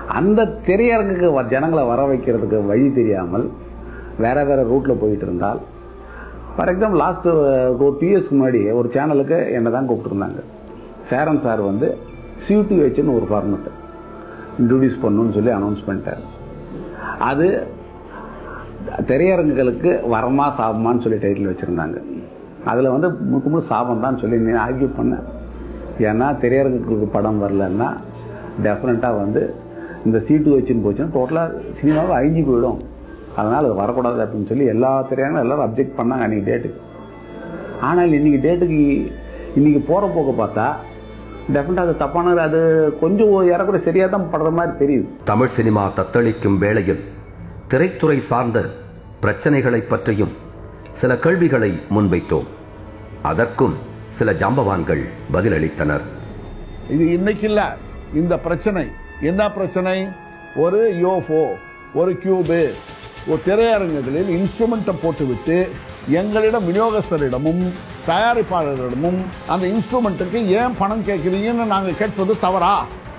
அந்த திரையரங்குக்கு வ- ஜனங்களை வர வைக்கிறதுக்கு வழி தெரியாமல் வேற வேற ரூட்டில் போயிட்டு இருந்தால் ஃபார் எக்ஸாம்பிள் லாஸ்ட் ஒரு டூ இயர்ஸ்க்கு முன்னாடி ஒரு சேனலுக்கு என்னை தான் கூப்பிட்டுருந்தாங்க சேரன் சார் வந்து சியூடி வச்சுன்னு ஒரு ஃபார்மெட் இன்ட்ரடியூஸ் பண்ணணும்னு சொல்லி அனௌன்ஸ் பண்ணிட்டார் அது திரையரங்குகளுக்கு வரமா சாபமான்னு சொல்லி டைட்டில் வச்சுருந்தாங்க அதில் வந்து முழுக்க முழு சாபம் தான் சொல்லி நீ ஆர்கியூ பண்ணேன் ஏன்னா திரையரங்குகளுக்கு படம் வரலன்னா டெஃபினட்டாக வந்து இந்த சீட்டு வச்சுன்னு போச்சுன்னா டோட்டலாக சினிமாவை அழிஞ்சு போயிடும் அதனால் அது வரக்கூடாது அப்படின்னு சொல்லி எல்லா திரையரங்களும் எல்லாரும் அப்ஜெக்ட் பண்ணாங்க அன்றைக்கி டேட்டுக்கு ஆனால் இன்றைக்கி டேட்டுக்கு இன்றைக்கி போகிற போக்க பார்த்தா டெஃபினட்டாக அது தப்பானது அது கொஞ்சம் ஏறக்குறைய சரியாக தான் படுற மாதிரி தெரியுது தமிழ் சினிமா தத்தளிக்கும் வேளையில் திரைத்துறை சார்ந்த பிரச்சனைகளைப் பற்றியும் சில கேள்விகளை முன்வைத்தோம் அதற்கும் சில ஜாம்பவான்கள் பதிலளித்தனர் இது இன்னைக்கு இல்ல இந்த பிரச்சனை என்ன பிரச்சனை ஒரு யோஃபோ ஒரு கியூபு ஒரு திரையரங்குகளில் இன்ஸ்ட்ருமெண்ட்டை போட்டுவிட்டு எங்களிடம் விநியோகஸ்தரிடமும் தயாரிப்பாளரிடமும் அந்த இன்ஸ்ட்ருமெண்ட்டுக்கு ஏன் பணம் கேட்குறீங்கன்னு நாங்கள் கேட்பது தவறா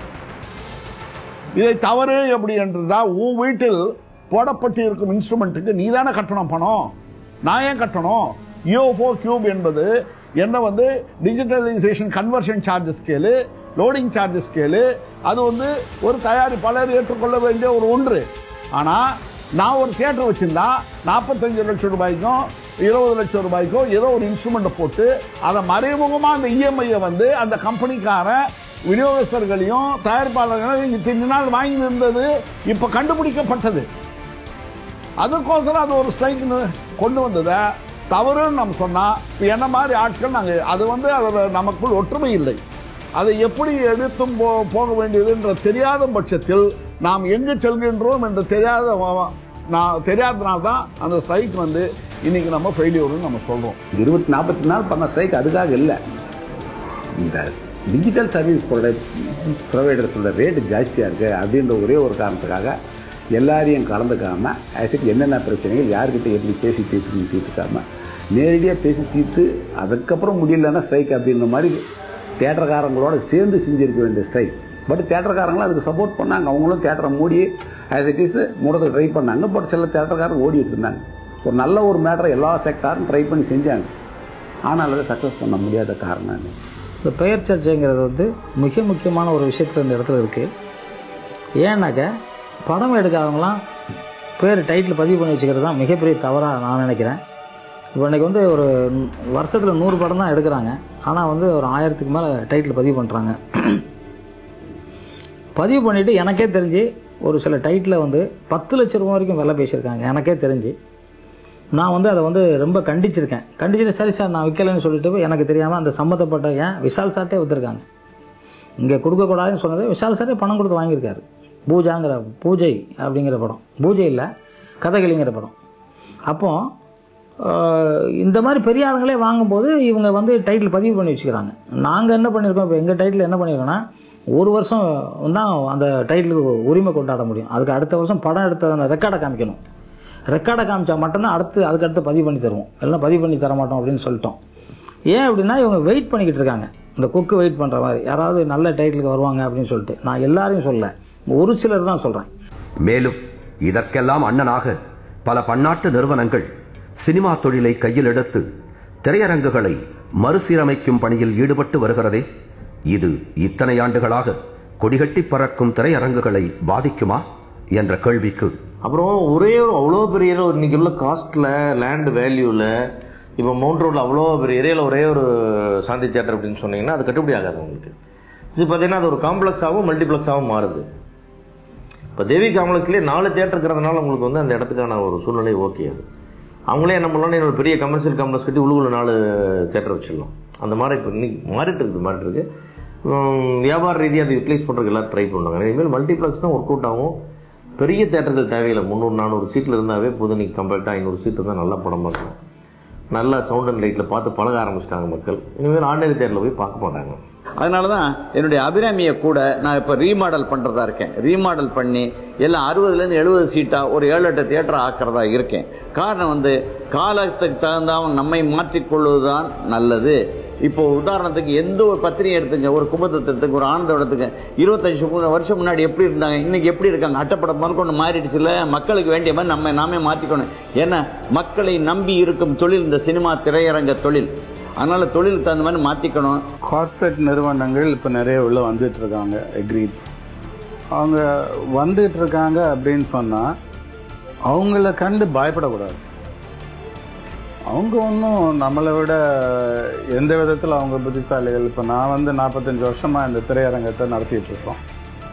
இதை தவறு எப்படி என்றால் உன் வீட்டில் போடப்பட்டு இருக்கும் இன்ஸ்ட்ருமெண்ட்டுக்கு நீ தானே கட்டணும் பணம் நான் ஏன் கட்டணும் யூஎஃப்ஓ கியூப் என்பது என்ன வந்து digitalisation conversion charges scale loading charges scale அது வந்து ஒரு தயாரிப்பாளர் ஏற்றுக்கொள்ள வேண்டிய ஒரு ஒன்று ஆனால் நான் ஒரு தியேட்டர் வச்சிருந்தா நாற்பத்தஞ்சு லட்சம் ரூபாய்க்கும் இருபது லட்சம் ரூபாய்க்கும் ஏதோ ஒரு இன்ஸ்ட்ருமெண்ட்டை போட்டு அதை மறைமுகமாக அந்த இஎம்ஐயை வந்து அந்த கம்பெனிக்காரன் விநியோகஸ்தர்களையும் தயாரிப்பாளர்களையும் இத்தனை நாள் வாங்கி இருந்தது இப்போ கண்டுபிடிக்கப்பட்டது அதுக்கோசரம் அது ஒரு ஸ்ட்ரைக் கொண்டு வந்ததை தவறுன்னு நம்ம சொன்னா இப்ப என்ன மாதிரி ஆட்கள் நாங்க அது வந்து அதில் நமக்குள் ஒற்றுமை இல்லை அதை எப்படி எடுத்தும் போ போக வேண்டியது என்ற தெரியாத பட்சத்தில் நாம் எங்கு செல்கின்றோம் என்று தெரியாத வ- நான் தெரியாதனால தான் அந்த ஸ்ட்ரைக் வந்து இன்னைக்கு நம்ம ஃபெயிலியர்னு நம்ம சொல்றோம் இருபத்தி நாற்பத்தி நாள் பண்ண ஸ்ட்ரைக் அதுக்காக இல்லை இந்த டிஜிட்டல் சர்வீஸ் ப்ரொவைடர்ஸோட ரேட்டு ஜாஸ்தியாக இருக்குது அப்படின்ற ஒரே ஒரு காரணத்துக்காக எல்லாரையும் கலந்துக்காம ஆசிட் என்னென்ன பிரச்சனைகள் யார்கிட்ட எப்படி பேசி தீர்த்து தீர்த்துக்காம நேரடியாக பேசி தீர்த்து அதுக்கப்புறம் முடியலன்னா ஸ்ட்ரைக் அப்படின்ற மாதிரி தேட்டர்காரங்களோட சேர்ந்து செஞ்சிருக்க வேண்டிய ஸ்ட்ரைக் பட் தேட்டர்காரங்களும் அதுக்கு சப்போர்ட் பண்ணாங்க அவங்களும் தேட்டரை மூடி ஆஸ் இட் இஸ் மூடத்துக்கு ட்ரை பண்ணாங்க பட் சில தேட்டர்காரங்க ஓடிட்டு இருந்தாங்க ஒரு நல்ல ஒரு மேட்டரை எல்லா செக்டாரும் ட்ரை பண்ணி செஞ்சாங்க ஆனால் அதை சக்ஸஸ் பண்ண முடியாத காரணம் என்ன இந்த பெயர் சர்ச்சைங்கிறது வந்து மிக முக்கியமான ஒரு விஷயத்தில் இந்த இடத்துல இருக்குது ஏன்னாக்க படம் எடுக்காதவங்களாம் பேர் டைட்டில் பதிவு பண்ணி வச்சுக்கிறது தான் மிகப்பெரிய தவறாக நான் நினைக்கிறேன் இப்போ இன்றைக்கி வந்து ஒரு வருஷத்தில் நூறு படம் தான் எடுக்கிறாங்க ஆனால் வந்து ஒரு ஆயிரத்துக்கு மேலே டைட்டில் பதிவு பண்ணுறாங்க பதிவு பண்ணிவிட்டு எனக்கே தெரிஞ்சு ஒரு சில டைட்டில் வந்து பத்து லட்ச ரூபா வரைக்கும் விலை பேசியிருக்காங்க எனக்கே தெரிஞ்சு நான் வந்து அதை வந்து ரொம்ப கண்டிச்சிருக்கேன் கண்டிச்சுட்டு சரி சார் நான் விற்கலைன்னு சொல்லிட்டு எனக்கு தெரியாமல் அந்த சம்மந்தப்பட்ட ஏன் விஷால் சார்ட்டே விற்றுருக்காங்க இங்கே கொடுக்கக்கூடாதுன்னு சொன்னது விஷால் சாரே பணம் கொடுத்து வாங்கியிருக்காரு பூஜாங்கிற பூஜை அப்படிங்கிற படம் பூஜை இல்லை கதகளிங்கிற படம் அப்போ ஆஹ், இந்த மாதிரி பெரிய ஆளுங்களே வாங்கும்போது இவங்க வந்து டைட்டில் பதிவு பண்ணி வச்சுக்கிறாங்க நாங்கள் என்ன பண்ணியிருக்கோம் இப்போ எங்கள் டைட்டில் என்ன பண்ணியிருக்கோம்னா ஒரு வருஷம் தான் அந்த டைட்டிலுக்கு உரிமை கொண்டாட முடியும் அதுக்கு அடுத்த வருஷம் படம் எடுத்த ரெக்கார்டை காமிக்கணும் ரெக்கார்டை காமிச்சா மட்டும்தான் அடுத்து அதுக்கு அடுத்து பதிவு பண்ணி தருவோம் இல்லைன்னா பதிவு பண்ணி தர மாட்டோம் அப்படின்னு சொல்லிட்டோம் ஏன் அப்படின்னா இவங்க வெயிட் பண்ணிக்கிட்டு இருக்காங்க இந்த குக்கு வெயிட் பண்ணுற மாதிரி யாராவது நல்ல டைட்டிலுக்கு வருவாங்க அப்படின்னு சொல்லிட்டு நான் எல்லாரையும் சொல்ல ஒரு சிலர் தான் சொல்கிறேன் மேலும் இதற்கெல்லாம் அண்ணனாக பல பன்னாட்டு நிறுவனங்கள் சினிமா தொழிலை கையில் எடுத்து திரையரங்குகளை மறுசீரமைக்கும் பணியில் ஈடுபட்டு வருகிறதே இது இத்தனை ஆண்டுகளாக கொடிகட்டி பறக்கும் திரையரங்குகளை பாதிக்குமா என்ற கேள்விக்கு அப்புறம் ஒரே ஒரு அவ்வளோ பெரிய area, இன்னைக்கு உள்ள காஸ்ட்ல லேண்ட் வேல்யூல இப்போ மவுண்ட் ரோட்ல அவ்வளோ பெரிய ஏரியாவில் ஒரே ஒரு சாந்தி தியேட்டர் அப்படின்னு சொன்னீங்கன்னா அது கட்டுப்படி ஆகாது உங்களுக்கு இது பார்த்தீங்கன்னா அது ஒரு காம்ப்ளெக்ஸாகவும் மல்டிப்ளெக்ஸாகவும் மாறுது இப்போ தேவி காம்ப்ளெக்ஸ்லேயே நாலு தியேட்டர் இருக்கிறதுனால உங்களுக்கு வந்து அந்த இடத்துக்கான ஒரு சூழ்நிலை ஓகே அது அவங்களே என்ன பண்ணலாம் இன்னொரு பெரிய கமர்ஷியல் காம்ப்ளெக்ஸ் கட்டி உள்ளுக்குள்ள நாலு தியேட்டர் வச்சிடலாம் அந்த மாதிரி இப்போ இன்னைக்கு மாறிட்டு இருக்குது மாறிட்டு இருக்கு உம், வியாபார ரீதியாக அதை யூட்டிலைஸ் பண்ணுறதுக்கு எல்லாரும் ட்ரை பண்ணுவாங்க இனிமேல் மல்டிப்ளெக்ஸ் தான் ஒர்க் அவுட் ஆகும் பெரிய தேட்டர்கள் தேவையில்லை முந்நூறு நானூறு சீட்டில் இருந்தாவே போதும் நீங்கள் கம்பேர்ட்டாக ஐநூறு சீட்டு தான் நல்லா படம் பார்க்கலாம் நல்லா சவுண்ட் அண்ட் லைட்டில் பார்த்து பழக ஆரம்பிச்சிட்டாங்க மக்கள் இனிமேல் ஆர்டினரி தேட்டரில் போய் பார்க்க மாட்டாங்க அதனால தான் என்னுடைய அபிராமியை கூட நான் இப்போ ரீமாடல் பண்ணுறதா இருக்கேன் ரீமாடல் பண்ணி எல்லாம் அறுபதுலேருந்து எழுபது சீட்டாக ஒரு ஏழு எட்டு தியேட்டர் ஆக்கிறதா இருக்கேன் காரணம் வந்து காலத்துக்கு தகுந்தாமல் நம்மை மாற்றிக்கொள்வது தான் நல்லது இப்போ உதாரணத்துக்கு எந்த ஒரு பத்திரிகை எடுத்துங்க ஒரு கும்பத்தை எடுத்துங்க ஒரு ஆனந்தம் எடுத்துங்க இருபத்தஞ்சு மு- வருஷம் முன்னாடி எப்படி இருந்தாங்க இன்னைக்கு எப்படி இருக்காங்க அட்டப்படம் முதற்கொண்டு மாறிடுச்சுல மக்களுக்கு வேண்டிய மாதிரி நம்ம நாமே மாற்றிக்கணும் ஏன்னா மக்களை நம்பி இருக்கும் தொழில் இந்த சினிமா திரையரங்க தொழில் அதனால தொழிலுக்கு தகுந்த மாதிரி மாற்றிக்கணும் கார்ப்பரேட் நிறுவனங்கள் இப்போ நிறைய உள்ள வந்துட்டு இருக்காங்க அக்ரீட் அவங்க வந்துட்டு இருக்காங்க அப்படின்னு சொன்னா அவங்கள கண்டு பயப்படக்கூடாது அவங்க ஒன்றும் நம்மளை விட எந்த விதத்தில் அவங்க புத்திசாலிகள் இப்போ நான் வந்து நாற்பத்தஞ்சு வருஷமா இந்த திரையரங்கத்தை நடத்திட்டு இருக்கோம்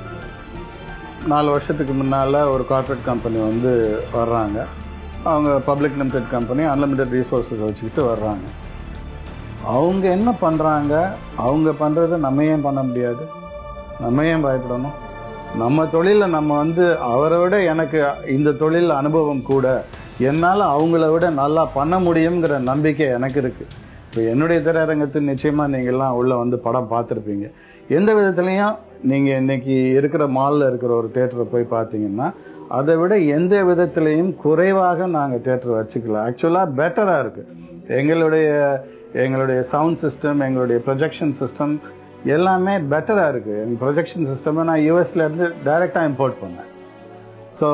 நாலு வருஷத்துக்கு முன்னால் ஒரு கார்ப்பரேட் கம்பெனி வந்து வர்றாங்க அவங்க public limited company unlimited resources வச்சுக்கிட்டு வர்றாங்க அவங்க என்ன பண்ணுறாங்க அவங்க பண்ணுறத நம்ம ஏன் பண்ண முடியாது நம்ம ஏன் பயப்படணும் நம்ம தொழிலை நம்ம வந்து அவரை விட எனக்கு இந்த தொழில் அனுபவம் கூட என்னால் அவங்கள விட நல்லா பண்ண முடியுங்கிற நம்பிக்கை எனக்கு இருக்கு இப்போ என்னுடைய திரையரங்கத்தில் நிச்சயமாக நீங்கள்லாம் உள்ள வந்து படம் பார்த்துருப்பீங்க எந்த விதத்துலையும் நீங்கள் இன்னைக்கு இருக்கிற மாலில் இருக்கிற ஒரு தேட்டரை போய் பார்த்தீங்கன்னா அதை விட எந்த விதத்திலையும் குறைவாக நாங்கள் தேட்டர் வச்சுக்கல ஆக்சுவலாக பெட்டராக இருக்கு எங்களுடைய எங்களுடைய சவுண்ட் சிஸ்டம் எங்களுடைய ப்ரொஜெக்ஷன் சிஸ்டம் எல்லாமே பெட்டராக இருக்கு எங்கள் ப்ரொஜெக்ஷன் சிஸ்டமை நான் யூஎஸ்ல இருந்து டைரெக்டாக இம்போர்ட் பண்ணேன் so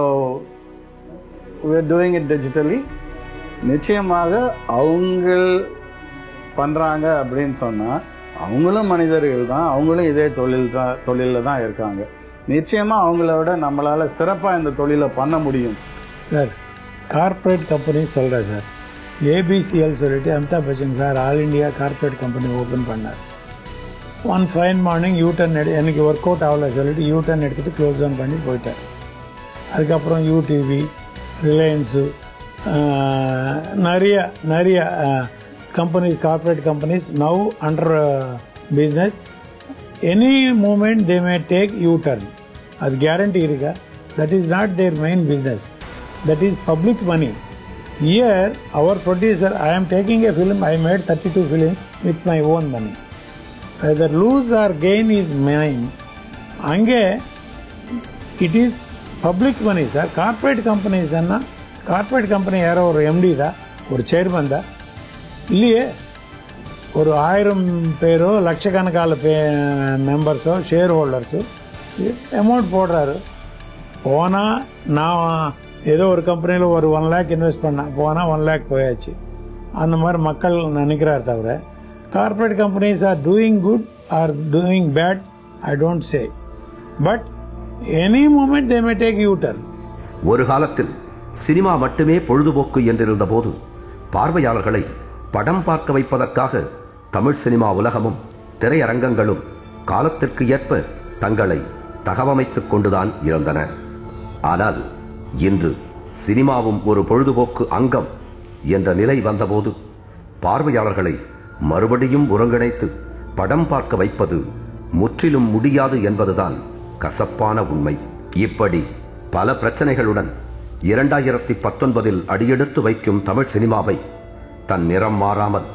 we're doing it digitally நிச்சயமாக அவங்க பண்றாங்க அப்படின்னு சொன்னா அவங்களும் மனிதர்கள் தான் அவங்களும் இதே தொழில் தான் தொழிலில் தான் இருக்காங்க நிச்சயமா அவங்கள விட நம்மளால சிறப்பா இந்த தொழிலை பண்ண முடியும் சார் கார்ப்பரேட் கம்பெனி சொல்கிறேன் சார் ஏபிசிஎல் சொல்லிட்டு Amitabh Bachchan sir all India corporate company open பண்ணார் one fine morning U turn எடு எனக்கு ஒர்க் அவுட் ஆகல சொல்லிட்டு யூ டர்ன் எடுத்துகிட்டு க்ளோஸ் டவுன் பண்ணி போயிட்டார் அதுக்கப்புறம் யூடிவி ரிலையன்ஸு நிறைய நிறைய company corporate companies now under business any moment they may take U turn அது கேரண்டி இருக்கா that is not their main business that is public money Here, our producer, I am taking a film, I made 32 films with my own money. Whether lose or gain is mine. அங்கே it is public money sir corporate companies என்ன corporate company யாரோ ஒரு empty தான் ஒரு chairman தான் இல்லையே ஒரு ஆயிரம் பேரோ லட்சக்கணக்கான பே மெம்பர்ஸோ ஷேர் ஹோல்டர்ஸோ அமௌண்ட் போடுறாரு போனால் நான் ஏதோ ஒரு கம்பெனியில் ஒரு ஒன் லேக் இன்வெஸ்ட் பண்ணேன் போனால் ஒன் லேக் போயாச்சு அந்த மாதிரி மக்கள் நினைக்கிறார் தவிர corporate companies are doing good are doing bad I don't say but any moment they may take U turn ஒரு காலத்தில் சினிமா மட்டுமே பொழுதுபோக்கு என்றிருந்த போது பார்வையாளர்களை படம் பார்க்க வைப்பதற்காக தமிழ் சினிமா உலகமும் திரையரங்கங்களும் காலத்திற்கு ஏற்ப தங்களை தகவமைத்துக் கொண்டுதான் இருந்தன ஆனால் இன்று சினிமாவும் ஒரு பொழுதுபோக்கு அங்கம் என்ற நிலை வந்தபோது பார்வையாளர்களை மறுபடியும் ஒருங்கிணைத்து படம் பார்க்க வைப்பது முற்றிலும் முடியாது என்பதுதான் கசப்பான உண்மை இப்படி பல பிரச்சனைகளுடன் இரண்டாயிரத்தி பத்தொன்பதில் அடியெடுத்து வைக்கும் தமிழ் சினிமாவை தன் நிறம் மாறாமல்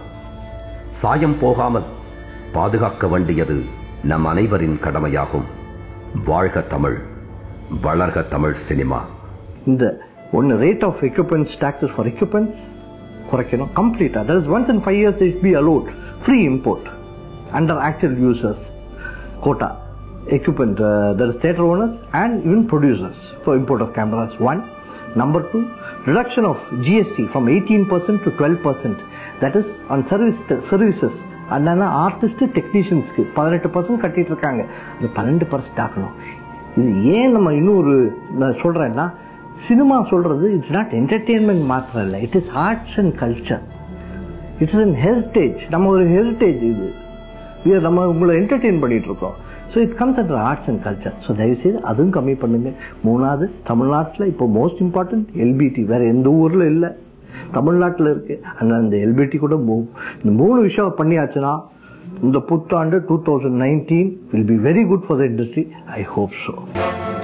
சாயம் போகாமல் பாதுகாக்க வேண்டியது நம் அனைவரின் கடமையாகும் வாழ்க தமிழ் வளர்க தமிழ் சினிமா இந்த ஒன்று rate of equipments taxes for equipments குறைக்கணும் கம்ப்ளீட்டாக that is once in five years it be allot free import under actual users quota equipment uh, that is theatre owners and even producers for import of cameras one number two reduction of gst from 18% to 12% that is on service services அண்ணா artist டெக்னீஷியன்ஸ்க்கு பதினெட்டு percent கட்டிட்டு இருக்காங்க அது பன்னெண்டு percent ஆக்கணும் இது ஏன் நம்ம இன்னொரு நான் சொல்றேன்னா சினிமா சொல்றது இட்ஸ் நாட் என்டர்டெயின்மெண்ட் மாத்திரம் இல்லை it is arts and culture it's an heritage நம்ம ஒரு ஹெரிட்டேஜ் இது இது நம்ம உங்களை என்டர்டெயின் பண்ணிட்டு இருக்கோம் so it comes under arts and culture so தயவுசெய்து அதுவும் கம்மி பண்ணுங்க மூணாவது தமிழ்நாட்டில் இப்போ மோஸ்ட் இம்பார்ட்டன்ட் எல்பிடி வேற எந்த ஊரில் இல்லை தமிழ்நாட்டில் இருக்கு ஆனால் இந்த எல்பிடி கூட மூ- இந்த மூணு விஷயம் பண்ணியாச்சுன்னா இந்த புத்தாண்டு two thousand nineteen will be very good for the industry I hope so